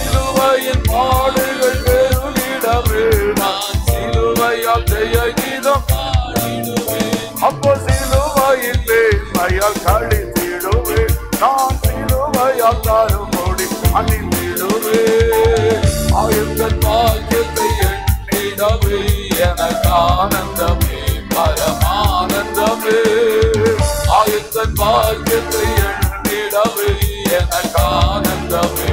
ஆயுதன் பாக்கியத்தை எண்ணிடவே எனக்கு ஆனந்தமே பரமானந்தமே ஆயுதன் பாக்கியத்தை எண்ணிடவே எனக்கு ஆனந்தமே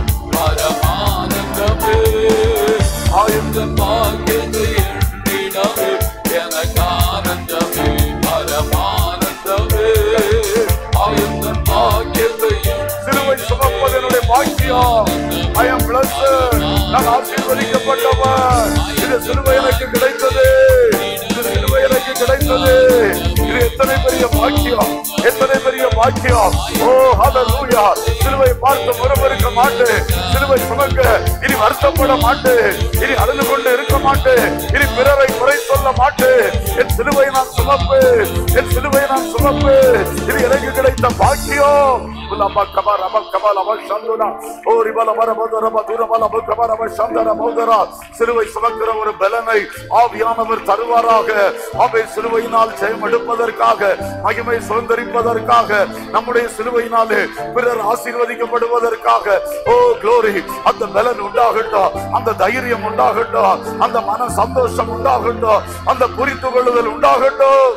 பரமானந்தமே ஆயுதன் பாக்கியத்தை எண்ணிடவே எனக்கு ஆனந்தமே பரமானந்தமே ஆயுதன் பாக்கியத்தை சிலுவை சுமப்பது என்னுடைய பாக்கியம் ஐ am blessed நான் ஆசீர்வதிக்கப்பட்டவன் இது சிலுவை எனக்கு கிடைத்தது இது சிலுவை எனக்கு கிடைத்தது இது எத்தனை பெரிய பாக்கியம் எத்தனை பெரிய பாக்கியம் ஓ ஹalleluya சிலுவை பார்த்து முறமறுக்க மாட்டேன் சிலுவை சுமக்க இனி வருத்தப்பட மாட்டேன் இனி அழுது கொண்டு இருக்க மாட்டேன் இனி பிறரை குறை சொல்ல மாட்டேன் என் சிலுவை நான் சுமப்பு என் சிலுவை நான் சுமப்பு இது எனக்கு கிடைத்த பாக்கியம் உலமா கபா ரம கபா லம சந்துனா ஓ ரிபல மர மதுர மதுர மல கபா ரம சந்தர மௌதரா சிலுவை சுமக்கிற ஒரு பலனை ஆவியானவர் தருவாராக அவை சிலுவையினால் ஜெயம் எடுப்பதற்காக மகிமை சுதந்திரிப்பதற்காக நம்முடைய சிலுவையினாலே பிறர் ஆசீர்வதிக்கப்படுவதற்காக ஓ க்ளோரி அந்த பலன் உண்டாகட்டும் அந்த தைரியம் உண்டாகட்டும் அந்த மன சந்தோஷம் உண்டாகட்டும் அந்த புரிந்து கொள்ளுதல் உண்டாகட்டும்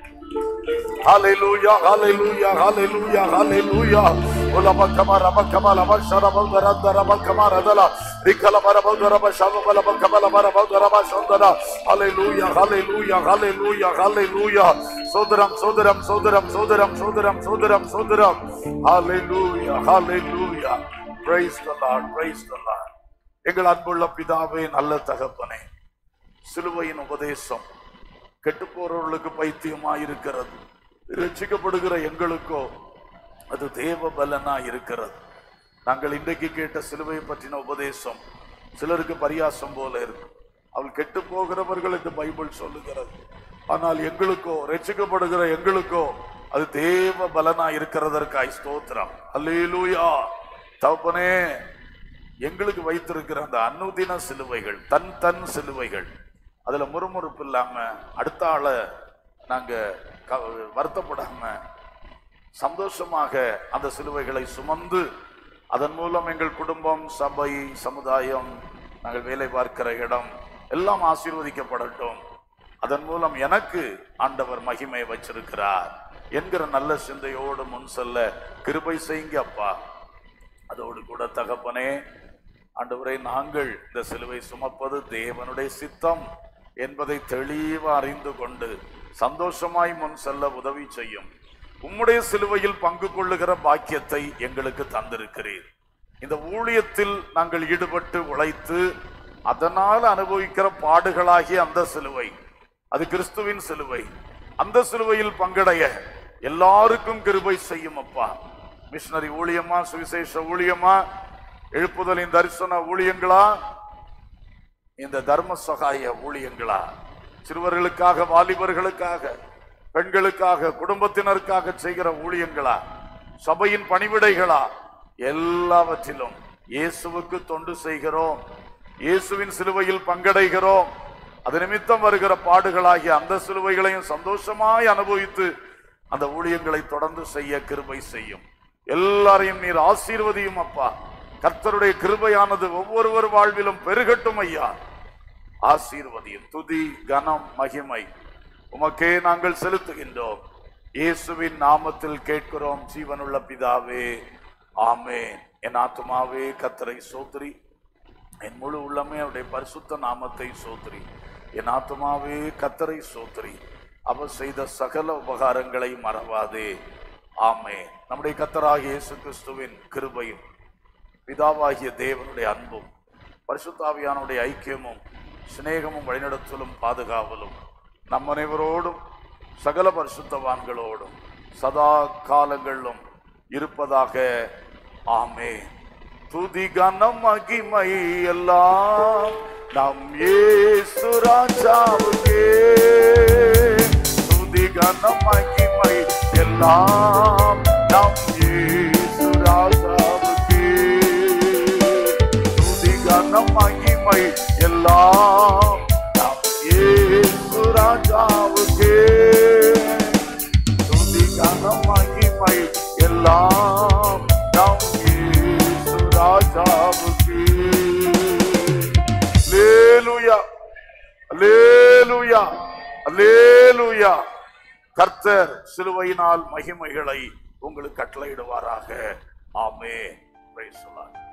Hallelujah, hallelujah, hallelujah, hallelujah. Ulama kama rama kama lama sharama garanda rama kama radala. Rikala mara bauda rama shama bala bala kama lama rama bauda rama shandana. Hallelujah, hallelujah, hallelujah, hallelujah. Sodaram, sodaram, sodaram, sodaram, sodaram, sodaram, sodaram. Hallelujah, hallelujah. Praise the Lord, praise the Lord. எங்கள் அன்புள்ள பிதாவே நல்ல தகப்பனே சிலுவையின் உபதேசம் கெட்டு போறவர்களுக்கு பைத்தியமா இருக்கிறது ரட்சிக்கப்படுகிற எங்களுக்கோ அது தேவ பலனா இருக்கிறது நாங்கள் இன்றைக்கு கேட்ட சிலுவையை பற்றின உபதேசம் சிலருக்கு பரியாசம் போல இருக்கும் அவள் கெட்டு போகிறவர்களுக்கு பைபிள் சொல்லுகிறது ஆனால் எங்களுக்கோ ரட்சிக்கப்படுகிற எங்களுக்கோ அது தேவ பலனா இருக்கிறதற்காய் ஸ்தோத்திரம் அல்லேலூயா தகப்பனே எங்களுக்கு வைத்திருக்கிற அந்த அனுதின சிலுவைகள் தன் தன் சிலுவைகள் அதுல முறுமுறுப்பு இல்லாம அடுத்த ஆளை நாங்க க- வருத்தப்படாம சந்தோஷமாக அந்த சிலுவைகளை சுமந்து அதன் மூலம் எங்கள் குடும்பம் சபை சமுதாயம் நாங்கள் வேலை பார்க்கிற இடம் எல்லாம் ஆசீர்வதிக்கப்படட்டும் அதன் மூலம் எனக்கு ஆண்டவர் மகிமை வச்சிருக்கிறார் என்கிற நல்ல சிந்தையோடு முன் செல்ல கிருபை செய்யுங்க அப்பா அதோடு கூட தகப்பனே ஆண்டவரை நாங்கள் இந்த சிலுவை சுமப்பது தேவனுடைய சித்தம் என்பதை தெளிவா அறிந்து கொண்டு சந்தோஷமாய் முன் செல்ல உதவி செய்யும் உம்முடைய சிலுவையில் பங்கு கொள்ளுகிற பாக்கியத்தை எங்களுக்கு தந்திருக்கிறீர் இந்த ஊழியத்தில் நாங்கள் ஈடுபட்டு உழைத்து அதனால் அனுபவிக்கிற பாடுகளாகிய அந்த சிலுவை அது கிறிஸ்துவின் சிலுவை அந்த சிலுவையில் பங்கடைய எல்லாருக்கும் கிருபை செய்யும் அப்பா மிஷனரி ஊழியமா சுவிசேஷ ஊழியமா எழுப்புதலின் தரிசன ஊழியங்களா இந்த தர்ம சகாய ஊழியங்களா சிறுவர்களுக்காக வாலிபர்களுக்காக பெண்களுக்காக குடும்பத்தினருக்காக செய்கிற ஊழியங்களா சபையின் பணிவிடைகளா எல்லாவற்றிலும் இயேசுவுக்கு தொண்டு செய்கிறோம் இயேசுவின் சிலுவையில் பங்கடைகிறோம் அது நிமித்தம் வருகிற பாடுகளாகிய அந்த சிலுவைகளையும் சந்தோஷமாய் அனுபவித்து அந்த ஊழியங்களை தொடர்ந்து செய்ய கிருபை செய்யும் எல்லாரையும் நீர் ஆசீர்வதியும் அப்பா கர்த்தருடைய கிருபையானது ஒவ்வொருவர் வாழ்விலும் பெருகட்டும் ஐயா ஆசீர்வதியும் துதி கனம் மகிமை உமக்கே நாங்கள் செலுத்துகின்றோம் இயேசுவின் நாமத்தில் கேட்கிறோம் ஜீவனுள்ள பிதாவே ஆமென் என் ஆத்துமாவே கத்தரை சோத்ரி என் முழு உள்ளமே அவருடைய பரிசுத்த நாமத்தை சோத்ரி என் ஆத்துமாவே கத்தரை சோத்ரி அவர் செய்த சகல உபகாரங்களை மறவாதே ஆமே நம்முடைய கத்தராகிய இயேசு கிறிஸ்துவின் கிருபையும் பிதாவாகிய தேவனுடைய அன்பும் பரிசுத்தாவியானுடைய ஐக்கியமும் சிநேகமும் வழிநடத்தலும் பாதுகாவலும் நம் அனைவரோடும் சகல பரிசுத்தவான்களோடும் சதா காலங்களிலும் இருப்பதாக ஆமே துதி கனம் மகிமை எல்லாம் நம் இயேசு ராஜாவுக்கே துதி கனம் மகிமை எல்லாம் நம் இயேசு ராஜாவுக்கே துதி கனம் மகிமை எல்லாம் நம் இயேசு ராஜாவுக்கே துதி கனம் மகிமை எல்லாம் நம் இயேசு ராஜாவுக்கே அல்லேலூயா அல்லேலூயா கர்த்தர் சிலுவையினால் மகிமைகளை உங்களுக்கு கட்டளையிடுவாராக ஆமே பிரைஸ்